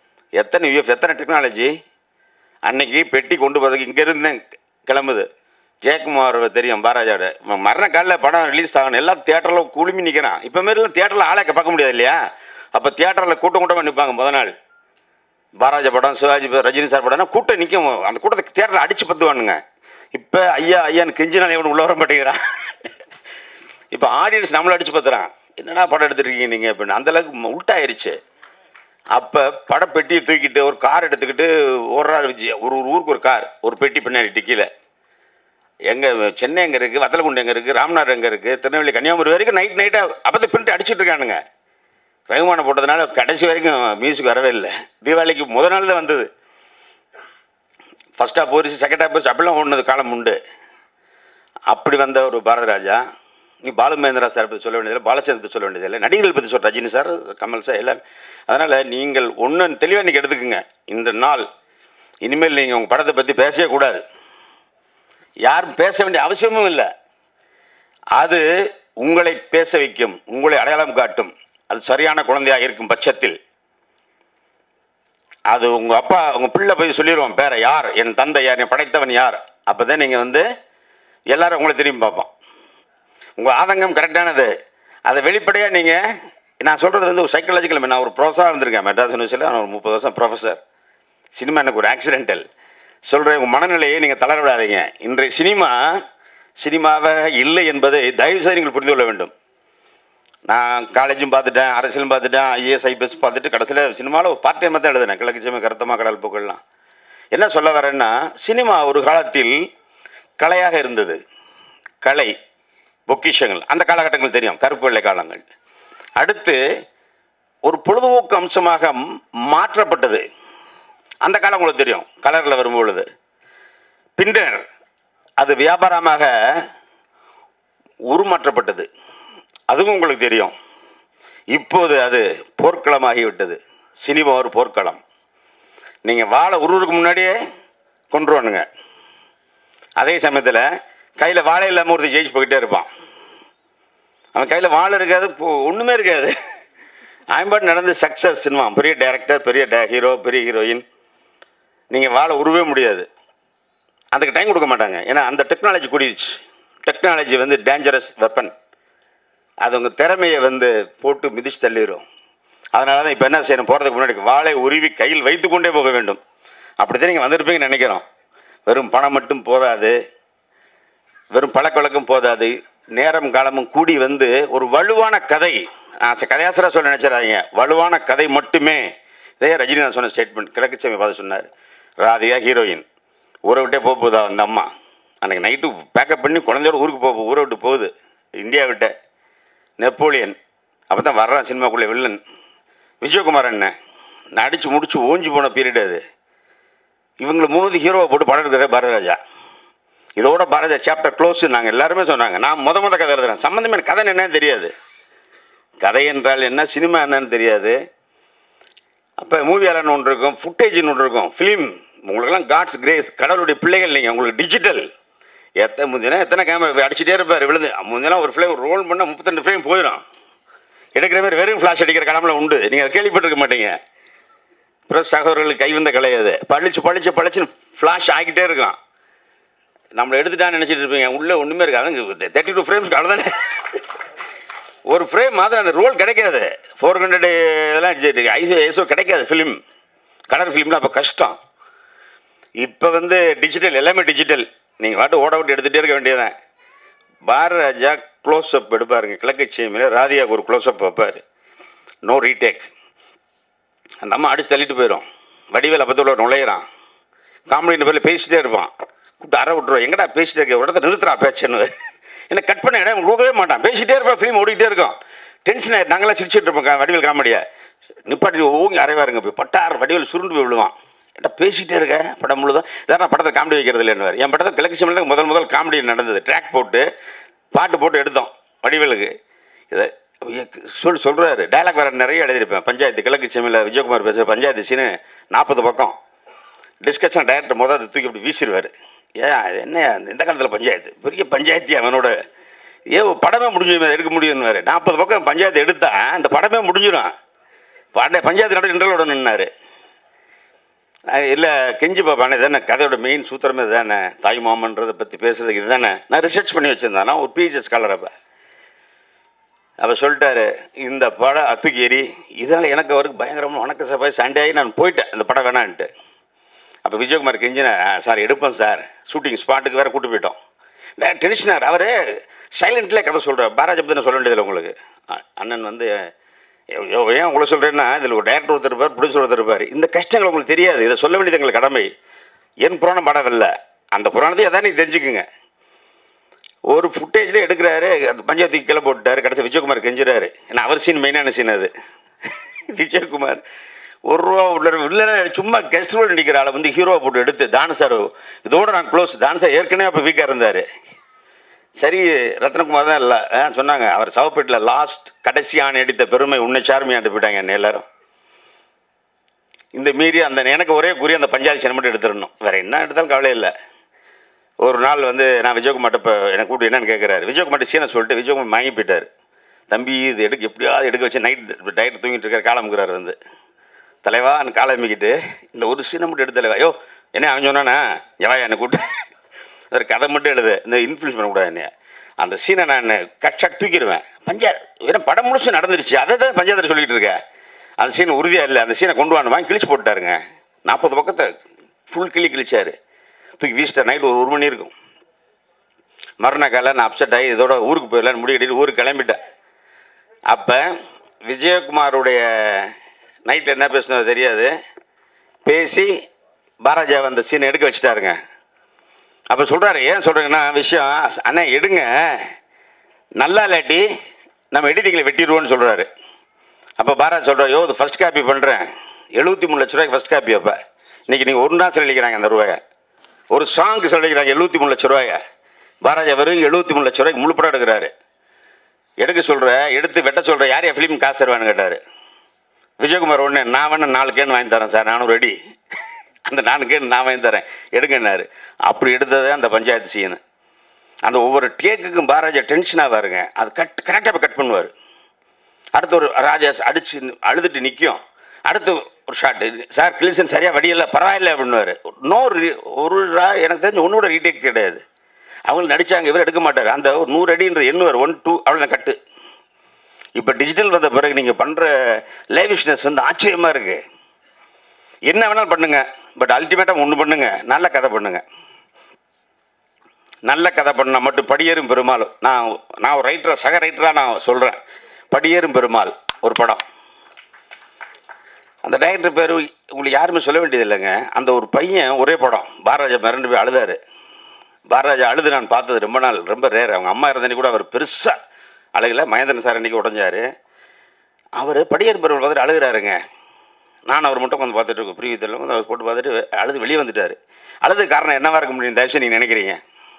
எத்தனை யூஎஃப் எத்தனை டெக்னாலஜி அன்னைக்கு பெட்டி கொண்டு போகிறதுக்கு இங்கேருந்து கிளம்புது ஜெயக்குமார் தெரியும் பாராஜோட மரண காலில் படம் ரிலீஸ் ஆகணும் எல்லாம் தியேட்டரில் குழுமி நிற்கிறான் இப்போ மாரிலாம் தியேட்டரில் ஆளே பார்க்க முடியாது இல்லையா அப்போ தியேட்டரில் கூட்டம் கூட்டமாக நிற்பாங்க முத நாள் பாராஜ படம் சிவாஜி படம், ரஜினி சார் படம்னா கூட்டம் நிற்கும் அந்த கூட்டத்தை தியேட்டரில் அடிச்சு பத்துவானுங்க இப்போ ஐயா ஐயான்னு கெஞ்சினால இவனு உள்ள வர மாட்டேங்கிறான் இப்போ ஆடியன்ஸ் நம்மளை அடிச்சு பத்துறான் என்னடா படம் எடுத்துருக்கீங்க நீங்கள் அப்படின்னு அந்தளவுக்கு உள்ட்டாயிருச்சு அப்போ படப்பெட்டியை தூக்கிட்டு ஒரு கார் எடுத்துக்கிட்டு ஓடுறாரு விஜய் ஒரு ஒரு ஊருக்கு ஒரு கார் ஒரு பெட்டி பின்னாடி டிக்கியில் எங்கே சென்னை எங்கே இருக்குது வத்தலகுண்டு எங்கே இருக்குது ராமநாடு எங்கே இருக்குது திருநெல்வேலி கன்னியாகுமரி வரைக்கும் நைட் நைட்டாக அப்போ பிரிண்ட் அடிச்சிட்டு இருக்கானுங்க ரகுமானை போட்டதுனால கடைசி வரைக்கும் மியூசிக் வரவே இல்லை தீபாவளிக்கு முத நாள் தான் வந்தது ஃபர்ஸ்ட் ஹாஃப் போரிச்சு செகண்ட் ஹாஃப் போரிச்சு அப்படிலாம் ஓடுனது காலம் உண்டு அப்படி வந்த ஒரு பாரதராஜா நீ பாலு மகேந்திரா சார் பற்றி சொல்ல வேண்டியதில்லை பாலச்சந்திர சொல்ல வேண்டியதில்லை நடிகர்கள் பற்றி சொல்ற ரஜினி சார் கமல் சார் எல்லாம் அதனால் நீங்கள் ஒன்று தெளிவாக இன்றைக்கி எடுத்துக்கோங்க இந்த நாள் இனிமேல் நீங்கள் உங்கள் படத்தை பற்றி பேசவே கூடாது யாரும் பேச வேண்டிய அவசியமும் இல்லை அது உங்களை பேச வைக்கும் உங்களை அடையாளம் காட்டும் அது சரியான குழந்தையாக இருக்கும் பட்சத்தில் அது உங்கள் அப்பா உங்கள் பிள்ளை போய் சொல்லிடுவோம் பேரை யார் என் தந்தை யார் என் படைத்தவன் யார் அப்போ தான் நீங்கள் வந்து எல்லாரும் உங்களை திரும்பி பார்ப்போம் உங்கள் ஆதங்கம் கரெக்டானது அதை வெளிப்படையாக நீங்கள் நான் சொல்கிறது வந்து ஒரு சைக்காலஜிக்கல் நான் ஒரு ப்ரொஃபஸராக இருந்திருக்கேன் மெட்ராஸ் யூனிவர்சிட்டியில் நான் ஒரு முப்பது வருஷம் ப்ரொஃபஸர் சினிமா எனக்கு ஒரு ஆக்சிடென்டல் சொல்கிறேன் உங்கள் மனநிலையை நீங்கள் தளர விடாதீங்க இன்றைய சினிமா சினிமாவை இல்லை என்பதை தயவுசெய்து நீங்கள் புரிந்து கொள்ள வேண்டும் நான் காலேஜும் பார்த்துட்டேன் அரசியலும் பார்த்துட்டேன் ஐஏஎஸ் ஐபிஎஸ் பார்த்துட்டு கடைசியில் சினிமாவில் ஒரு பார்ட் டைமாக தான் எழுதுனேன் கிழக்கு சீமை கருத்தமாக கடல் போக்கெல்லாம் என்ன சொல்ல வரேன்னா சினிமா ஒரு காலத்தில் கலையாக இருந்தது கலை பொக்கிஷங்கள் அந்த காலகட்டங்கள் தெரியும் கருப்பு வெள்ளை காலங்கள் அடுத்து ஒரு பொழுதுபோக்கு அம்சமாக ம்- மாற்றப்பட்டது அந்த காலம் உங்களுக்கு தெரியும் கலரில் வரும்பொழுது பின்னர் அது வியாபாரமாக உருமாற்றப்பட்டது அதுவும் உங்களுக்கு தெரியும் இப்போது அது போர்க்களமாகிவிட்டது சினிமா ஒரு போர்க்களம் நீங்கள் வாழை உருவுக்கு முன்னாடியே கொண்டுருவானுங்க அதே சமயத்தில் கையில் வாழை இல்லாமல் ஒருத்தர் ஜெயிச்சு போய்கிட்டே இருப்பான் அவன் கையில் வாழை இருக்காது இப்போ- ஒண்ணுமே இருக்காது ஆயம்பாடு நடந்து சக்ஸஸ் சினிமா பெரிய டைரக்டர் பெரிய ஹீரோ பெரிய ஹீரோயின் நீங்கள் வாழை உருவே முடியாது அதுக்கு டைம் கொடுக்க மாட்டாங்க ஏன்னா அந்த டெக்னாலஜி கூடிடுச்சு டெக்னாலஜி வந்து டேஞ்சரஸ் வெப்பன் அது உங்கள் திறமையை வந்து போட்டு மிதிச்சு தள்ளிடும் அதனால தான் இப்போ என்ன செய்யணும் போகிறதுக்கு முன்னாடி வாளை உருவி கையில் வைத்து கொண்டே போக வேண்டும் அப்படி தான் நீங்கள் வந்திருப்பீங்கன்னு நினைக்கிறோம் வெறும் பணம் மட்டும் போதாது வெறும் பழக்க வழக்கம் போதாது நேரம் காலமும் கூடி வந்து ஒரு வலுவான கதை நான் ச- கதையாசிரியரா சொல்ல நினைச்சிடாதீங்க வலுவான கதை மட்டுமே இதே ரஜினி நான் சொன்ன ஸ்டேட்மெண்ட் கிழக்குச்சாமி பார்த்து சொன்னார் ராதிகா ஹீரோயின் ஊரை விட்டே போக போகுதா அந்த அம்மா அன்றைக்கி நைட்டு பேக்கப் பண்ணி குழந்தையோட ஊருக்கு போக ஊரை விட்டு போகுது இந்தியா விட்ட நெப்போலியன் அப்போ தான் வர்றான் சினிமாக்குள்ளே வில்லன் விஜயகுமார் அண்ணன் நான் அடித்து முடிச்சு ஓஞ்சி போன பீரியட் அது இவங்களை மூணு ஹீரோவை போட்டு படம் எடுக்கிற பாரதராஜா இதோட பாரதியா சாப்டர் க்ளோஸ் நாங்கள் எல்லாருமே சொன்னாங்க நான் முத முத கதை எழுதுறேன் சம்மந்தமே எனக்கு கதை என்னன்னு தெரியாது கதை என்றால் என்ன சினிமா என்னன்னு தெரியாது அப்போ மூவியாளர்னு ஒன்று இருக்கும் ஃபுட்டேஜ்னு ஒன்று இருக்கும் ஃபிலிம் உங்களுக்கெல்லாம் காட்ஸ் கிரேஸ் கடவுளுடைய பிள்ளைகள் நீங்கள் உங்களுக்கு டிஜிட்டல் எத்தனை முந்தினா எத்தனை கேமரா அடிச்சுட்டே இருப்பார் விழுந்து முந்தினா ஒரு ஃப்ளேம் ரோல் பண்ணால் முப்பத்தெண்டு ஃப்ரேம் போயிடும் எடுக்கிற மாதிரி வெறும் ஃப்ளாஷ் அடிக்கிற கடமையில் உண்டு நீங்கள் அதை கேள்விப்பட்டிருக்க மாட்டீங்க அப்புறம் சகோதரர்களுக்கு கை வந்த கலை அது பழிச்சு பழிச்சு பழிச்சுன்னு ஃப்ளாஷ் ஆகிட்டே இருக்கும் நம்மளை எடுத்துட்டான்னு நினச்சிட்டு இருப்பீங்க உள்ளே ஒன்றுமே இருக்காது தேர்ட்டி டூ ஃப்ரேம்ஸ் அவ்வளோதானே ஒரு ஃப்ரேம் மாதிரி அந்த ரோல் கிடைக்காது ஃபோர் ஹண்ட்ரட் இதெல்லாம் ஐசோ ஐசோ கிடைக்காது ஃபிலிம் கலர் ஃபிலிம்லாம் அப்போ கஷ்டம் இப்போ வந்து டிஜிட்டல் எல்லாமே டிஜிட்டல் நீங்கள் வாட்டு ஓட விட்டு எடுத்துகிட்டே இருக்க வேண்டியதான் பாரராஜா க்ளோஸ் அப் எடுப்பாருங்க கிழக்கு சீமையில் ராதியாவுக்கு ஒரு க்ளோஸ் அப் வைப்பார் நோ ரீடேக் அந்த அம்மா அடிச்சு தள்ளிட்டு போயிடும் வடிவேல் அப்பத்தில் நுழையிறான் காமெடின்னு பேரில் பேசிட்டே இருப்பான் கூப்பிட்டு அரை விட்டுருவோம் எங்கடா பேசிட்டே இருக்க ஒரு இடத்த நிறுத்துறா பேச்சுன்னு என்ன கட் பண்ண இடம் கொடுக்கவே மாட்டான் பேசிட்டே இருப்பான் ஃபிலிம் ஓடிக்கிட்டே இருக்கும் டென்ஷன் ஆயிட்டு நாங்களாம் சிரிச்சுட்டு இருப்போம் கா- வடிவேல் காமெடியை நிப்பாட்டி ஓங்கி அரைவாருங்க போய் பட்டார் வடிவேல் சுருண்டு போய் விழுவான் ஏட்டா பேசிட்டே இருக்க படம் முழுதும் இதான் நான் படத்தை காமெடி வைக்கிறது இல்லைன்னு என் படத்தில் கிழக்கு சிமில் முதல் முதல் காமெடி நடந்தது ட்ராக் போட்டு பாட்டு போட்டு எடுத்தோம் வடிவேலுக்கு இதை சொல் சொல்கிறாரு டைலாக் வேறு நிறைய எழுதியிருப்பேன் பஞ்சாயத்து கிழக்கு சிமில் விஜயகுமார் பேசுகிற பஞ்சாயத்து சீனு நாற்பது பக்கம் டிஸ்கஷன் டைரக்டர் முதல் அதை தூக்கி அப்படி வீசிடுவார் ஏன் அது என்ன அந்த இந்த காலத்தில் பஞ்சாயத்து பெரிய பஞ்சாயத்து அவனோட ஏ படமே முடிஞ்சு எடுக்க முடியும்னு நாற்பது பக்கம் பஞ்சாயத்து எடுத்தா அந்த படமே முடிஞ்சிடும் பட பஞ்சாயத்து நடு இன்டர்வியூட நின்னாரு இல்லை கெஞ்சி பாப்பானே இதானே கதையோட மெயின் சூத்திரமே இதுதானே தாய் மாமன்றதை பற்றி பேசுறதுக்கு இதுதானே நான் ரிசர்ச் பண்ணி வச்சுருந்தேன் நான் ஒரு பிஹெச்எஸ் ஸ்காலர் அப்போ அப்போ சொல்லிட்டாரு இந்த படம் அத்துக்கு ஏறி இதனால் எனக்கு அவருக்கு பயங்கரமாக வணக்க சபை சண்டே ஆகி நான் போயிட்டேன் இந்த படம் வேணான்ட்டு அப்போ விஜயகுமார் கெஞ்சின சார் எடுப்பேன் சார் ஷூட்டிங் ஸ்பாட்டுக்கு வேறு கூட்டு போயிட்டோம் நான் டென்ஷனார் அவரே சைலண்ட்லேயே கதை சொல்கிறார் பாராஜ பற்றி சொல்ல வேண்டியதில்லை உங்களுக்கு அ- அண்ணன் வந்து ஏ- ஏ- ஏன் உங்களை சொல்கிறேன்னா இதில் ஒரு டேரக்டர் ஒருத்தர் இருப்பார் ப்ரொடியூசர் ஒருத்தர் இருப்பார் இந்த கஷ்டங்கள் உங்களுக்கு தெரியாது இதை சொல்ல வேண்டியது எங்களுக்கு கடமை என் புராணம் படம் இல்லை அந்த புராணத்தை எதாவது நீ தெரிஞ்சுக்குங்க ஒரு ஃபுட்டேஜில் எடுக்கிறாரு அந்த பஞ்சாயத்துக்கு கீழே போட்டுட்டாரு கடைசி விஜயகுமார் கெஞ்சுறாரு ஏன்னா அவர் சீன் மெயினான சீன் அது விஜயகுமார் ஒரு ரூபா உள்ள இல்லை சும்மா கெஸ்ட் ரோல் நடிக்கிற ஆளை வந்து ஹீரோவை போட்டு எடுத்து தானு சார் இதோட நான் க்ளோஸ் தானு சார் ஏற்கனவே அப்போ வீக்காக இருந்தார் சரி ரத்னகுமார் தான் இல்லை ஆ, சொன்னாங்க அவர் சவப்பேட்டில் லாஸ்ட் கடைசி ஆணை அடித்த பெருமை உன்னை சார்மையாண்டு போயிட்டாங்க என்ன எல்லாரும் இந்த மீறி அந்த எனக்கு ஒரே குறி அந்த பஞ்சாயத்து சீனை மட்டும் எடுத்துடணும் வேற என்ன எடுத்தாலும் கவலை இல்லை ஒரு நாள் வந்து நான் விஜயகுமார்ட்ட இப்போ எனக்கு கூப்பிட்டு என்னன்னு கேட்குறாரு விஜயகுமார்ட்ட சீனை சொல்லிட்டு விஜயகுமார் வாங்கி போயிட்டார் தம்பி இது எடுக்க எப்படியாவது எடுக்க வச்சு நைட் டயட் தூங்கிட்டு இருக்காரு காலமுக்கிறாரு வந்து தலைவா அந்த காலை அமைக்கிட்டு இந்த ஒரு சீனை மட்டும் எடுத்து தலைவா ஐயோ என்ன அவன் சொன்னானா எவா என்னை கூப்பிட்டு ஒரு கதை மட்டும் எழுது இந்த இன்ஃப்ளூயன்ஸ் பண்ணக்கூடாது என்னைய அந்த சீனை நான் கட்சாக் தூக்கிடுவேன் பஞ்சாயத்து ஏன்னா படம் முழுசு நடந்துருச்சு அதை தான் பஞ்சாயத்தில் சொல்லிட்டு இருக்கேன் அந்த சீன் உறுதியாக இல்லை அந்த சீனை கொண்டு வாங்க வாங்கி கிழிச்சு போட்டாருங்க நாற்பது பக்கத்தை ஃபுல் கிளி கிழிச்சாரு தூக்கி வீசிட்டார் நைட் ஒரு ஒரு மணி இருக்கும் மறுநாள் காலையில் நான் அப்செட் ஆகி இதோட ஊருக்கு போயிடலான்னு முடி கட்டிட்டு ஊருக்கு கிளம்பிட்டேன் அப்போ விஜயகுமாருடைய நைட் என்ன பேசுனது தெரியாது பேசி பாராஜா அந்த சீனை எடுக்க வச்சுட்டாருங்க அப்போ சொல்கிறாரு ஏன் சொல்கிறீங்கன்னா விஷயம் அண்ணா எடுங்க நல்லா இல்லாட்டி நம்ம எடிட்டிங்கில் வெட்டிடுவோன்னு சொல்கிறாரு அப்போ பாராஜ் சொல்கிறார் யோ இது ஃபஸ்ட் காப்பி பண்ணுறேன் எழுபத்தி மூணு லட்ச ரூபாய்க்கு ஃபஸ்ட் காப்பி அப்போ இன்றைக்கி நீங்கள் ஒரு நாள் செலவழிக்கிறாங்க அந்த ரூபாயை ஒரு சாங்க்கு செலவழிக்கிறாங்க எழுபத்தி மூணு லட்ச ரூபாயை பாராஜா வெறும் எழுபத்தி மூணு லட்ச ரூபாய்க்கு முழு படம் எடுக்கிறாரு எடுக்க சொல்கிற எடுத்து வெட்ட சொல்கிற யார் என் ஃபிலிம் காசு தருவான்னு கேட்டார் விஜயகுமார் ஒன்று நான் வேணா நாலு கேன் வாங்கி தரேன் சார் நானும் ரெடி அந்த நாலு கேன் நான் வாங்கி தரேன் எடுங்கன்னாரு அப்படி எடுத்ததே அந்த பஞ்சாயத்து சீனு அந்த ஒவ்வொரு டேக்குக்கும் பாராஜா டென்ஷன் ஆவாருங்க அது கட் கரெக்டாக கட் பண்ணுவார் அடுத்து ஒரு ராஜா அடிச்சு அழுதுட்டு நிற்கும் அடுத்து ஒரு ஷாட்டு சார் கிளிசன் சரியாக வடியல பரவாயில்ல அப்படின்னுவார் நோ ஒரு ரா- எனக்கு தெரிஞ்ச ஒன்னோட ரீடேக் கிடையாது அவங்க நடிச்சாங்க இவர் எடுக்க மாட்டார் அந்த ஒரு நூறு அடின்றது எண்ணுவார் ஒன் டூ அவ்வளோ கட்டு இப்போ டிஜிட்டல் வந்த பிறகு நீங்கள் பண்ணுற லேவிஷ்னஸ் வந்து ஆச்சரியமாக இருக்குது என்ன வேணாலும் பண்ணுங்க பட் அல்டிமேட்டாக ஒன்று பண்ணுங்க நல்ல கதை பண்ணுங்க நல்ல கதை பண்ணா மட்டும் படியேறும் பெருமாள் நான் நான் ஒரு ரைட்டராக சக ரைட்டராக நான் சொல்கிறேன் படியேறும் பெருமாள் ஒரு படம் அந்த டைரக்டர் பேர் உங்களுக்கு யாருமே சொல்ல வேண்டியது இல்லைங்க அந்த ஒரு பையன் ஒரே படம் பாரராஜா மிரண்டு போய் அழுதாரு பாரராஜா அழுது நான் பார்த்தது ரொம்ப நாள் ரொம்ப ரேர் அவங்க அம்மா இருந்தனி கூட அவர் பெருசாக அழுகல மகேந்திரன் சார் அன்றைக்கி உடஞ்சாரு அவர் படியேறு பெருமாள் பார்த்துட்டு அழுகிறாருங்க நான் அவர் மட்டும் வந்து பார்த்துட்டு இருக்கோம் ப்ரீவியத்தில் வந்து அவர் போட்டு பார்த்துட்டு அழுது வெளியே வந்துட்டார் அழுது காரணம் என்னவா இருக்க முடியும் தயவுசெய்து நீங்கள் நினைக்கிறீங்க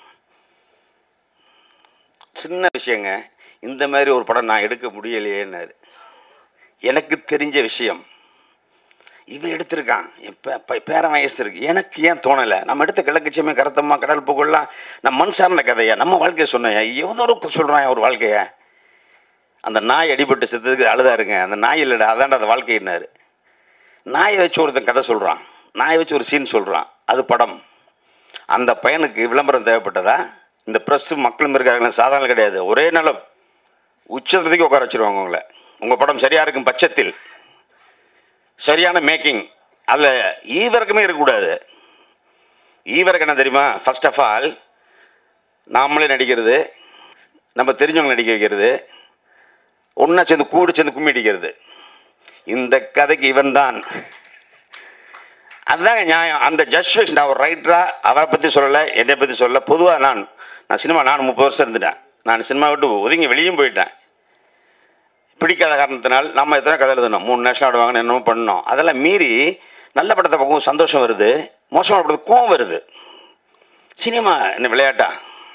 சின்ன விஷயங்க இந்த மாதிரி ஒரு படம் நான் எடுக்க முடியலையேன்னாரு எனக்கு தெரிஞ்ச விஷயம் இவன் எடுத்திருக்கான் என் பே- பே- பேரன் வயசு இருக்கு எனக்கு ஏன் தோணலை நம்ம எடுத்த கிழக்குச்சியமே கருத்தம்மா கடல் புகழ்லாம் நம்ம மண் சார்ந்த கதையா நம்ம வாழ்க்கையை சொன்னையா எவ்வளோ சொல்கிறான் ஒரு வாழ்க்கைய அந்த நாய் அடிபட்டு செத்ததுக்கு அழுதாருங்க அந்த நாய் இல்லைடா அதான்டா அந்த வாழ்க்கையினாரு நாயை வச்சு ஒருத்தன் கதை சொல்கிறான் நாயை வச்சு ஒரு சீன் சொல்கிறான் அது படம் அந்த பையனுக்கு விளம்பரம் தேவைப்பட்டதா இந்த ப்ரெஸ்ஸு மக்களும் இருக்காங்களே சாதாரண கிடையாது ஒரே நாள் உச்சத்துக்கு உட்கார வச்சிருவாங்க உங்களை உங்கள் படம் சரியாக இருக்கும் பட்சத்தில் சரியான மேக்கிங் அதில் ஈவரக்கமே இருக்கக்கூடாது ஈவரக்கு என்ன தெரியுமா ஃபர்ஸ்ட் ஆஃப் ஆல் நாமளே நடிக்கிறது நம்ம தெரிஞ்சவங்க நடிக்க வைக்கிறது ஒன்றா சேர்ந்து கூடு சேர்ந்து கும்மி அடிக்கிறது இந்த கதைக்கு இவன் தான் அதுதாங்க நியாயம் அந்த ஜஸ்டிஃபிகேஷன் நான் ஒரு ரைட்டராக அவரை பற்றி சொல்லலை என்னை பற்றி சொல்லலை பொதுவாக நான் நான் சினிமா நான் முப்பது வருஷம் இருந்துட்டேன் நான் சினிமா விட்டு ஒதுங்கி வெளியும் போயிட்டேன் பிடிக்காத காரணத்தினால் நம்ம எத்தனை கதை எழுதணும் மூணு நேஷனல் அவார்டு வாங்கணும் என்னமோ பண்ணோம் அதெல்லாம் மீறி நல்ல படத்தை பார்க்கும் சந்தோஷம் வருது மோசமான படத்துக்கு கோவம் வருது சினிமா என்ன விளையாட்டா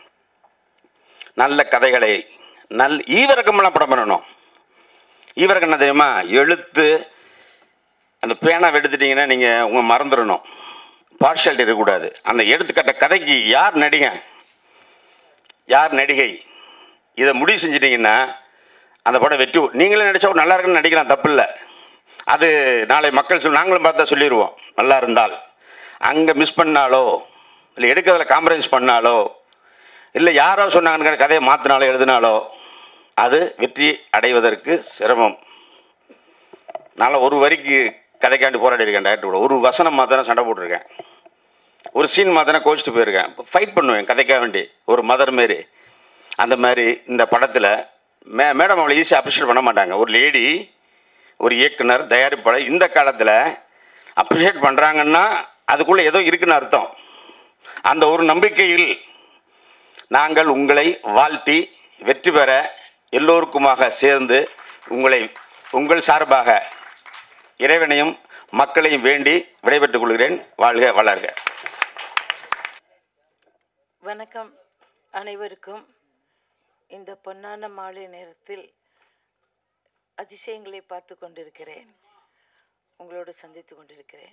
நல்ல கதைகளை நல் ஈவிரக்கமெல்லாம் படம் பண்ணணும் ஈவிரக்கம் என்ன தெரியுமா எழுத்து அந்த பேனா எடுத்துட்டீங்கன்னா நீங்கள் உங்கள் மறந்துடணும் பார்ஷாலிட்டி இருக்கக்கூடாது அந்த எடுத்துக்கட்ட கதைக்கு யார் நடிகை யார் நடிகை இதை முடிவு செஞ்சிட்டிங்கன்னா அந்த படம் வெற்றி நீங்களே நடிச்சா ஒரு நல்லா இருக்குன்னு நடிக்கலாம் தப்பு இல்லை அது நாளை மக்கள் சொல் நாங்களும் பார்த்தா சொல்லிடுவோம் நல்லா இருந்தால் அங்கே மிஸ் பண்ணாலோ இல்லை எடுக்கிறதுல காம்ப்ரமைஸ் பண்ணாலோ இல்லை யாரோ சொன்னாங்கன்னு கதையை மாற்றினாலோ எழுதினாலோ அது வெற்றி அடைவதற்கு சிரமம் நான் ஒரு வரிக்கு கதைக்காண்டி போராடி இருக்கேன் டேரக்டர் கூட ஒரு வசனம் மாத்திரம் சண்டை போட்டிருக்கேன் ஒரு சீன் மாத்திரம் கோச்சிட்டு போயிருக்கேன் ஃபைட் பண்ணுவேன் கதைக்காக வேண்டி ஒரு மதர் மாரி அந்த மாதிரி இந்த படத்தில் மே மேடம் அவளை ஈஸியாக அப்ரிஷியேட் பண்ண மாட்டாங்க ஒரு லேடி ஒரு இயக்குனர் தயாரிப்பாளர் இந்த காலத்தில் அப்ரிஷியேட் பண்ணுறாங்கன்னா அதுக்குள்ளே ஏதோ இருக்குன்னு அர்த்தம் அந்த ஒரு நம்பிக்கையில் நாங்கள் உங்களை வாழ்த்தி வெற்றி பெற எல்லோருக்குமாக சேர்ந்து உங்களை உங்கள் சார்பாக இறைவனையும் மக்களையும் வேண்டி விடைபெற்றுக் கொள்கிறேன் வாழ்க வளர்க வணக்கம் அனைவருக்கும் இந்த பொன்னான மாலை நேரத்தில் அதிசயங்களை பார்த்து கொண்டிருக்கிறேன் உங்களோடு சந்தித்து கொண்டிருக்கிறேன்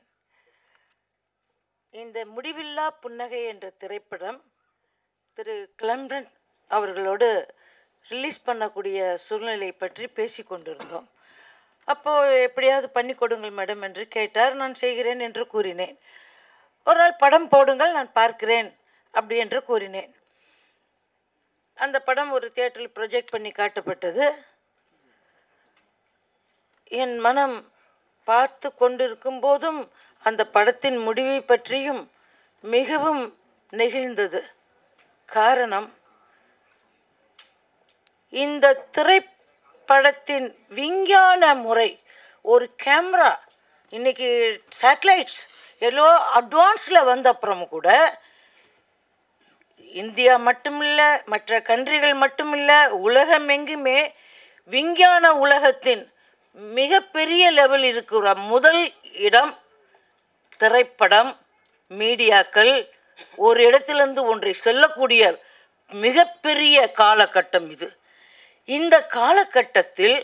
இந்த முடிவில்லா புன்னகை என்ற திரைப்படம் திரு கிளம்பன் அவர்களோடு ரிலீஸ் பண்ணக்கூடிய சூழ்நிலை பற்றி பேசி கொண்டிருந்தோம் அப்போ எப்படியாவது பண்ணி கொடுங்கள் மேடம் என்று கேட்டார் நான் செய்கிறேன் என்று கூறினேன் ஒரு நாள் படம் போடுங்கள் நான் பார்க்கிறேன் அப்படி என்று கூறினேன் அந்த படம் ஒரு தியேட்டரில் ப்ரொஜெக்ட் பண்ணி காட்டப்பட்டது என் மனம் பார்த்து கொண்டிருக்கும் போதும் அந்த படத்தின் முடிவை பற்றியும் மிகவும் நெகிழ்ந்தது காரணம் இந்த திரைப்படத்தின் விஞ்ஞான முறை ஒரு கேமரா இன்னைக்கு சேட்டலைட்ஸ் எல்லோ அட்வான்ஸில் வந்த அப்புறம் கூட இந்தியா மட்டுமில்ல மற்ற கண்ட்ரிகள் மட்டுமில்ல உலகம் எங்குமே விஞ்ஞான உலகத்தின் மிகப்பெரிய லெவல் இருக்கிற முதல் இடம் திரைப்படம் மீடியாக்கள் ஒரு இடத்திலிருந்து ஒன்றை செல்லக்கூடிய மிகப்பெரிய காலகட்டம் இது இந்த காலகட்டத்தில்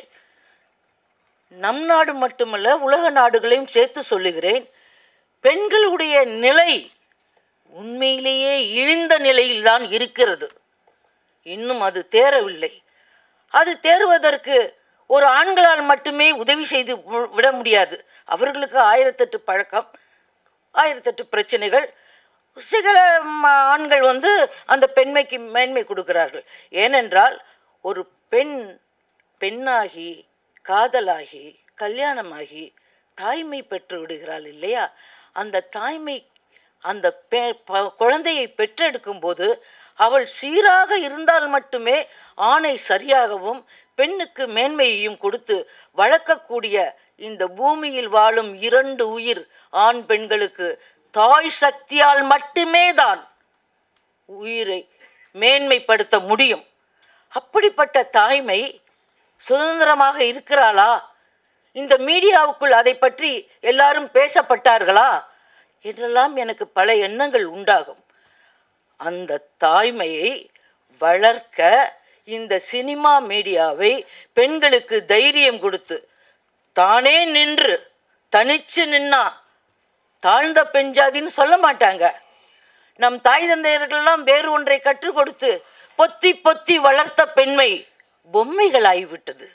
நம் நாடு மட்டுமல்ல உலக நாடுகளையும் சேர்த்து சொல்லுகிறேன் பெண்களுடைய நிலை உண்மையிலேயே இழிந்த நிலையில்தான் இருக்கிறது இன்னும் அது தேரவில்லை அது தேறுவதற்கு ஒரு ஆண்களால் மட்டுமே உதவி செய்து வி- விட முடியாது அவர்களுக்கு ஆயிரத்தெட்டு பழக்கம் ஆயிரத்தெட்டு பிரச்சனைகள் சில ம், ஆண்கள் வந்து அந்த பெண்மைக்கு மேன்மை கொடுக்கிறார்கள் ஏனென்றால் ஒரு பெண் பெண்ணாகி காதலாகி கல்யாணமாகி தாய்மை பெற்று விடுகிறாள் இல்லையா அந்த தாய்மை அந்த பெ ப- குழந்தையை பெற்றெடுக்கும் போது அவள் சீராக இருந்தால் மட்டுமே ஆணை சரியாகவும் பெண்ணுக்கு மேன்மையையும் கொடுத்து வளர்க்கக்கூடிய இந்த பூமியில் வாழும் இரண்டு உயிர் ஆண் பெண்களுக்கு தாய் சக்தியால் மட்டுமே தான் உயிரை மேன்மைப்படுத்த முடியும் அப்படிப்பட்ட தாய்மை சுதந்திரமாக இருக்கிறாளா இந்த மீடியாவுக்குள் அதை பற்றி எல்லாரும் பேசப்பட்டார்களா என்றெல்லாம் எனக்கு பல எண்ணங்கள் உண்டாகும் அந்த தாய்மையை வளர்க்க இந்த சினிமா மீடியாவை பெண்களுக்கு தைரியம் கொடுத்து தானே நின்று தனிச்சு நின்னா தாழ்ந்த பெஞ்சாதின்னு சொல்ல மாட்டாங்க நம் தாய் தந்தையர்கள்லாம் வேறு ஒன்றை கற்றுக் கொடுத்து பொத்தி பொத்தி வளர்த்த பெண்மை பொம்மைகளாகிவிட்டது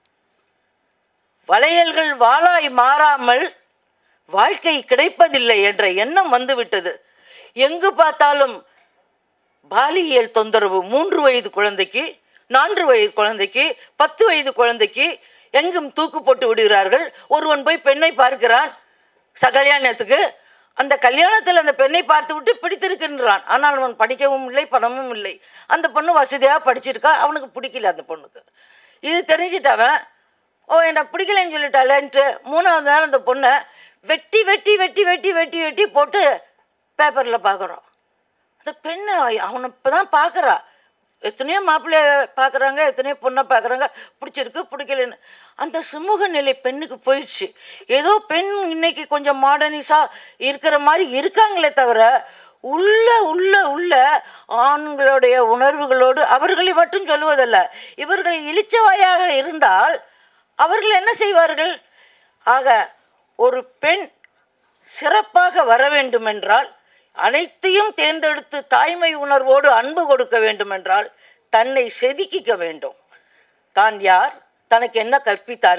வளையல்கள் வாளாய் மாறாமல் வாழ்க்கை கிடைப்பதில்லை என்ற எண்ணம் வந்துவிட்டது எங்கு பார்த்தாலும் பாலியல் தொந்தரவு மூன்று வயது குழந்தைக்கு நான்கு வயது குழந்தைக்கு பத்து வயது குழந்தைக்கு எங்கும் தூக்கு போட்டு விடுகிறார்கள் ஒருவன் போய் பெண்ணை பார்க்கிறான் ச கல்யாணத்துக்கு அந்த கல்யாணத்தில் அந்த பெண்ணை பார்த்து விட்டு பிடித்திருக்கின்றான் ஆனால் அவன் படிக்கவும் இல்லை பணமும் இல்லை அந்த பொண்ணு வசதியாக படிச்சிருக்கா அவனுக்கு பிடிக்கல அந்த பொண்ணுக்கு இது தெரிஞ்சிட்டவன் ஓ என்ன பிடிக்கலன்னு சொல்லிட்டாளேன்ட்டு மூணாவது நாள் அந்த பொண்ணை வெட்டி வெட்டி வெட்டி வெட்டி வெட்டி வெட்டி போட்டு பேப்பரில் பார்க்குறோம் அந்த பெண்ணை அவனை இப்போ தான் பார்க்குறா எத்தனையோ மாப்பிள்ளைய பார்க்குறாங்க எத்தனையோ பொண்ணை பார்க்குறாங்க பிடிச்சிருக்கு பிடிக்கலன்னு அந்த சுமூக நிலை பெண்ணுக்கு போயிடுச்சு ஏதோ பெண் இன்னைக்கு கொஞ்சம் மாடர்னிஸாக இருக்கிற மாதிரி இருக்காங்களே தவிர உள்ள உள்ள உள்ள ஆண்களுடைய உணர்வுகளோடு அவர்களை மட்டும் சொல்லுவதல்ல இவர்கள் இளிச்சவாயாக இருந்தால் அவர்கள் என்ன செய்வார்கள் ஆக ஒரு பெண் சிறப்பாக வர வேண்டுமென்றால் அனைத்தையும் தேர்ந்தெடுத்து தாய்மை உணர்வோடு அன்பு கொடுக்க வேண்டுமென்றால் தன்னை செதுக்கிக்க வேண்டும் தான் யார் தனக்கு என்ன கற்பித்தார்கள்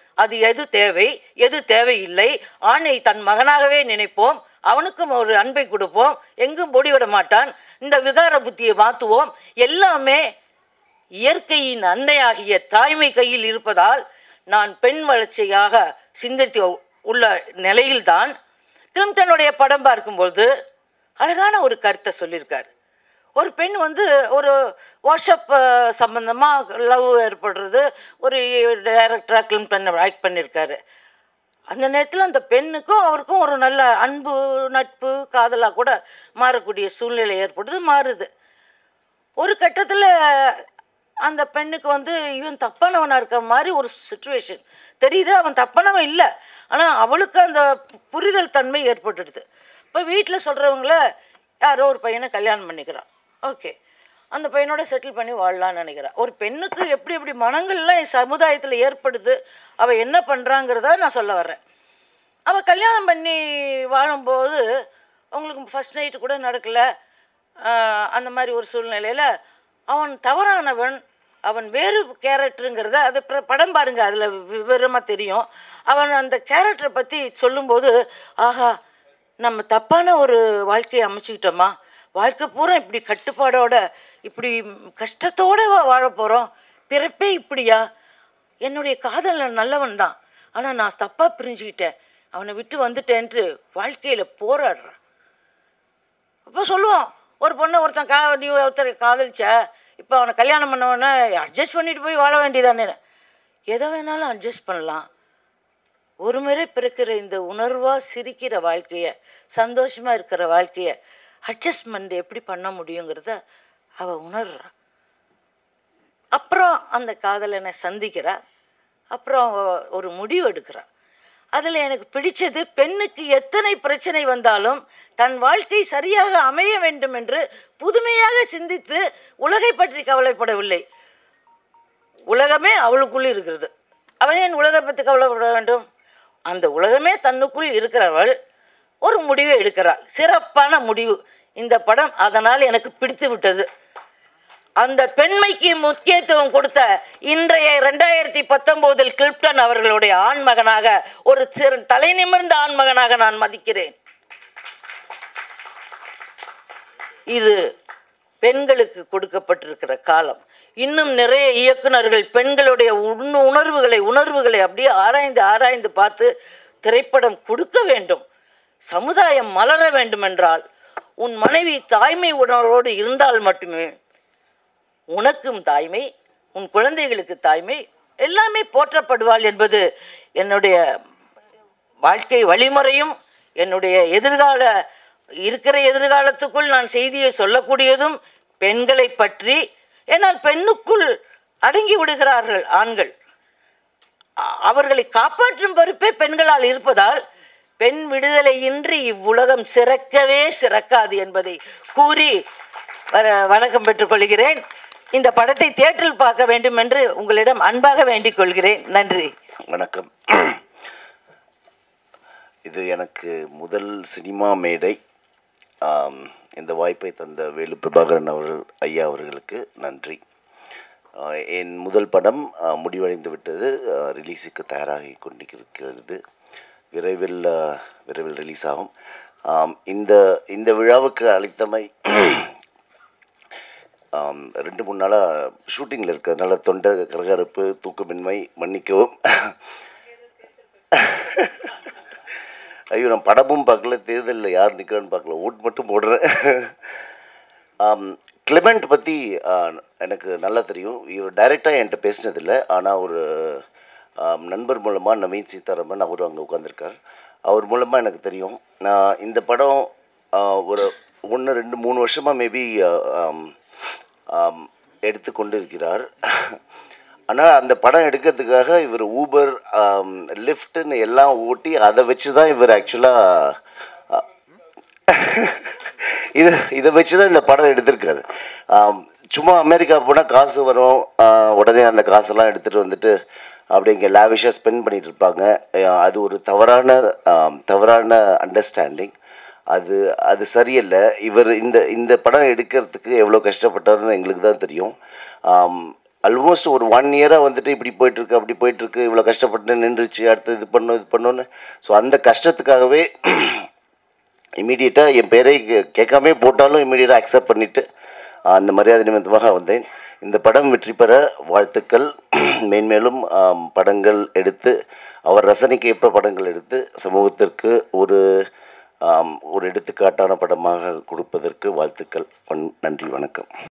அது எது தேவை எது தேவையில்லை ஆணை தன் மகனாகவே நினைப்போம் அவனுக்கும் ஒரு அன்பை கொடுப்போம் எங்கும் ஓடிவிட மாட்டான் இந்த விகார புத்தியை மாற்றுவோம் எல்லாமே இயற்கையின் அன்னையாகிய தாய்மை கையில் இருப்பதால் நான் பெண் வளர்ச்சியாக சிந்தித்து உள்ள நிலையில்தான் கிளிம்டனுடைய படம் பார்க்கும்பொழுது அழகான ஒரு கருத்தை சொல்லியிருக்கார் ஒரு பெண் வந்து ஒரு வாட்ஸ்அப் சம்பந்தமாக லவ் ஏற்படுறது ஒரு டைரக்டராக கிளிம்டன் ஆக்ட் பண்ணியிருக்காரு அந்த நேரத்தில் அந்த பெண்ணுக்கும் அவருக்கும் ஒரு நல்ல அன்பு நட்பு காதலாக கூட மாறக்கூடிய சூழ்நிலை ஏற்படுது மாறுது ஒரு கட்டத்தில் அந்த பெண்ணுக்கு வந்து இவன் தப்பானவனாக இருக்கிற மாதிரி ஒரு சுச்சுவேஷன் தெரியுது அவன் தப்பானவன் இல்லை ஆனால் அவளுக்கு அந்த புரிதல் தன்மை ஏற்பட்டுடுது இப்போ வீட்டில் சொல்கிறவங்கள யாரோ ஒரு பையனை கல்யாணம் பண்ணிக்கிறான் ஓகே அந்த பையனோட செட்டில் பண்ணி வாழலாம்னு நினைக்கிறான் ஒரு பெண்ணுக்கு எப்படி எப்படி மனங்கள்லாம் சமுதாயத்தில் ஏற்படுது அவள் என்ன பண்ணுறாங்கிறத நான் சொல்ல வர்றேன் அவள் கல்யாணம் பண்ணி வாழும்போது அவங்களுக்கு ஃபஸ்ட் நைட்டு கூட நடக்கலை ஆஹ் அந்த மாதிரி ஒரு சூழ்நிலையில் அவன் தவறானவன் அவன் வேறு கேரக்டருங்கிறத அது பிற- படம் பாருங்க அதில் விவரமாக தெரியும் அவன் அந்த கேரக்டரை பற்றி சொல்லும்போது ஆஹா நம்ம தப்பான ஒரு வாழ்க்கையை அமைச்சுக்கிட்டோமா வாழ்க்கை பூரா இப்படி கட்டுப்பாடோட இப்படி கஷ்டத்தோட வாழ போகிறோம் பிறப்பே இப்படியா என்னுடைய காதலன் நல்லவன் தான் ஆனால் நான் தப்பாக பிரிஞ்சுக்கிட்டேன் அவனை விட்டு வந்துட்டேன்ட்டு வாழ்க்கையில் போராடுறான் அப்போ சொல்லுவோம் ஒரு பொண்ணை ஒருத்தன் கா நீ ஒருத்தர் காதலிச்ச இப்போ அவனை கல்யாணம் பண்ணவொடனே அட்ஜஸ்ட் பண்ணிட்டு போய் வாழ வேண்டியதானே எதை வேணாலும் அட்ஜஸ்ட் பண்ணலாம் ஒரு முறை பிறக்கிற இந்த உணர்வா சிரிக்கிற வாழ்க்கைய சந்தோஷமா இருக்கிற வாழ்க்கைய அட்ஜஸ்ட்மெண்ட் எப்படி பண்ண முடியுங்கிறத அவ உணர்றா அப்புறம் அந்த காதலனை சந்திக்கிறா அப்புறம் அவ ஒரு முடிவு எடுக்கிறா அதில் எனக்கு பிடிச்சது பெண்ணுக்கு எத்தனை பிரச்சனை வந்தாலும் தன் வாழ்க்கை சரியாக அமைய வேண்டும் என்று புதுமையாக சிந்தித்து உலகை பற்றி கவலைப்படவில்லை உலகமே அவளுக்குள் இருக்கிறது அவன் ஏன் உலகை பற்றி கவலைப்பட வேண்டும் அந்த உலகமே தன்னுக்குள் இருக்கிறவள் ஒரு முடிவை எடுக்கிறாள் சிறப்பான முடிவு இந்த படம் அதனால் எனக்கு பிடித்து விட்டது அந்த பெண்மைக்கு முக்கியத்துவம் கொடுத்த இன்றைய ரெண்டாயிரத்தி பத்தொன்பதில் கிளிப்டன் அவர்களுடைய ஆண்மகனாக ஒரு சிறு தலை நிமிர்ந்த ஆண்மகனாக நான் மதிக்கிறேன் இது பெண்களுக்கு கொடுக்கப்பட்டிருக்கிற காலம் இன்னும் நிறைய இயக்குனர்கள் பெண்களுடைய உண் உணர்வுகளை உணர்வுகளை அப்படியே ஆராய்ந்து ஆராய்ந்து பார்த்து திரைப்படம் கொடுக்க வேண்டும் சமுதாயம் மலர வேண்டுமென்றால் உன் மனைவி தாய்மை உணர்வோடு இருந்தால் மட்டுமே உனக்கும் தாய்மை உன் குழந்தைகளுக்கு தாய்மை எல்லாமே போற்றப்படுவாள் என்பது என்னுடைய வாழ்க்கை வழிமுறையும் என்னுடைய எதிர்கால இருக்கிற எதிர்காலத்துக்குள் நான் செய்தியை சொல்லக்கூடியதும் பெண்களை பற்றி ஏன்னால் பெண்ணுக்குள் அடங்கி விடுகிறார்கள் ஆண்கள் அ- அவர்களை காப்பாற்றும் பொறுப்பே பெண்களால் இருப்பதால் பெண் விடுதலையின்றி இவ்வுலகம் சிறக்கவே சிறக்காது என்பதை கூறி வர வணக்கம் பெற்றுக்கொள்கிறேன் இந்த படத்தை தியேட்டரில் பார்க்க வேண்டும் என்று உங்களிடம் அன்பாக வேண்டிக் கொள்கிறேன் நன்றி வணக்கம் இது எனக்கு முதல் சினிமா மேடை ஆம், இந்த வாய்ப்பை தந்த வேலு பிரபாகரன் அவர்கள் ஐயா அவர்களுக்கு நன்றி ஆ, என் முதல் படம் ஆ, முடிவடைந்து விட்டது ஆ, ரிலீஸுக்கு தயாராகி கொண்டிருக்கிறது விரைவில் ஆ, விரைவில் ரிலீஸ் ஆகும் ஆம், இந்த இந்த விழாவுக்கு அழைத்தமை ஆம், ரெண்டு மூணு நாளாக ஷூட்டிங்கில் இருக்கிறதுனால தொண்டை கரகரப்பு தூக்கமின்மை மன்னிக்கவும் ஐயோ நான் படமும் பார்க்கல தேர்தலில் யார் நிற்கிறான்னு பார்க்கல ஓட் மட்டும் போடுறேன் ஆம், கிளெமெண்ட் பற்றி எனக்கு நல்லா தெரியும் இவர் டைரெக்டாக என்கிட்ட பேசினதில்லை ஆனால் ஒரு ஆம், நண்பர் மூலமாக நவீன் சீதாராமன் அவரும் அங்கே உட்காந்துருக்கார் அவர் மூலமாக எனக்கு தெரியும் நான் இந்த படம் ஆ, ஒரு ஒன்று ரெண்டு மூணு வருஷமாக மேபி எடுத்து கொண்டு இருக்கிறார் ஆனால் அந்த படம் எடுக்கிறதுக்காக இவர் ஊபர் லிஃப்ட்டுன்னு எல்லாம் ஓட்டி அதை வச்சு தான் இவர் ஆக்சுவலாக இது இதை வச்சு தான் இந்த படம் எடுத்திருக்காரு ஆம், சும்மா அமெரிக்கா போனால் காசு வரும் ஆ, உடனே அந்த காசெல்லாம் எடுத்துகிட்டு வந்துட்டு அப்படி இங்கே லாவிஷாக ஸ்பெண்ட் பண்ணிட்டு இருப்பாங்க ஆ, அது ஒரு தவறான ஆம், தவறான அண்டர்ஸ்டாண்டிங் அது அது சரியில்லை இவர் இந்த இந்த படம் எடுக்கிறதுக்கு எவ்வளோ கஷ்டப்பட்டாருன்னு எங்களுக்கு தான் தெரியும் ஆம், ஆல்மோஸ்ட் ஒரு ஒன் இயராக வந்துட்டு இப்படி போயிட்டுருக்கு அப்படி போயிட்டுருக்கு இவ்வளோ கஷ்டப்பட்டு நின்றுச்சு அடுத்து இது பண்ணும் இது பண்ணோன்னு ஸோ அந்த கஷ்டத்துக்காகவே இமீடியட்டாக என் பேரை கே- கேட்காமே போட்டாலும் இமீடியட்டாக அக்செப்ட் பண்ணிவிட்டு அந்த மரியாதை நிமித்தமாக வந்தேன் இந்த படம் வெற்றி பெற வாழ்த்துக்கள் மேன்மேலும் ஆம், படங்கள் எடுத்து அவர் ரசனைக்கு ஏற்ப படங்கள் எடுத்து சமூகத்திற்கு ஒரு ஆம், ஒரு எடுத்துக்காட்டான படமாக கொடுப்பதற்கு வாழ்த்துக்கள் வண்- நன்றி வணக்கம்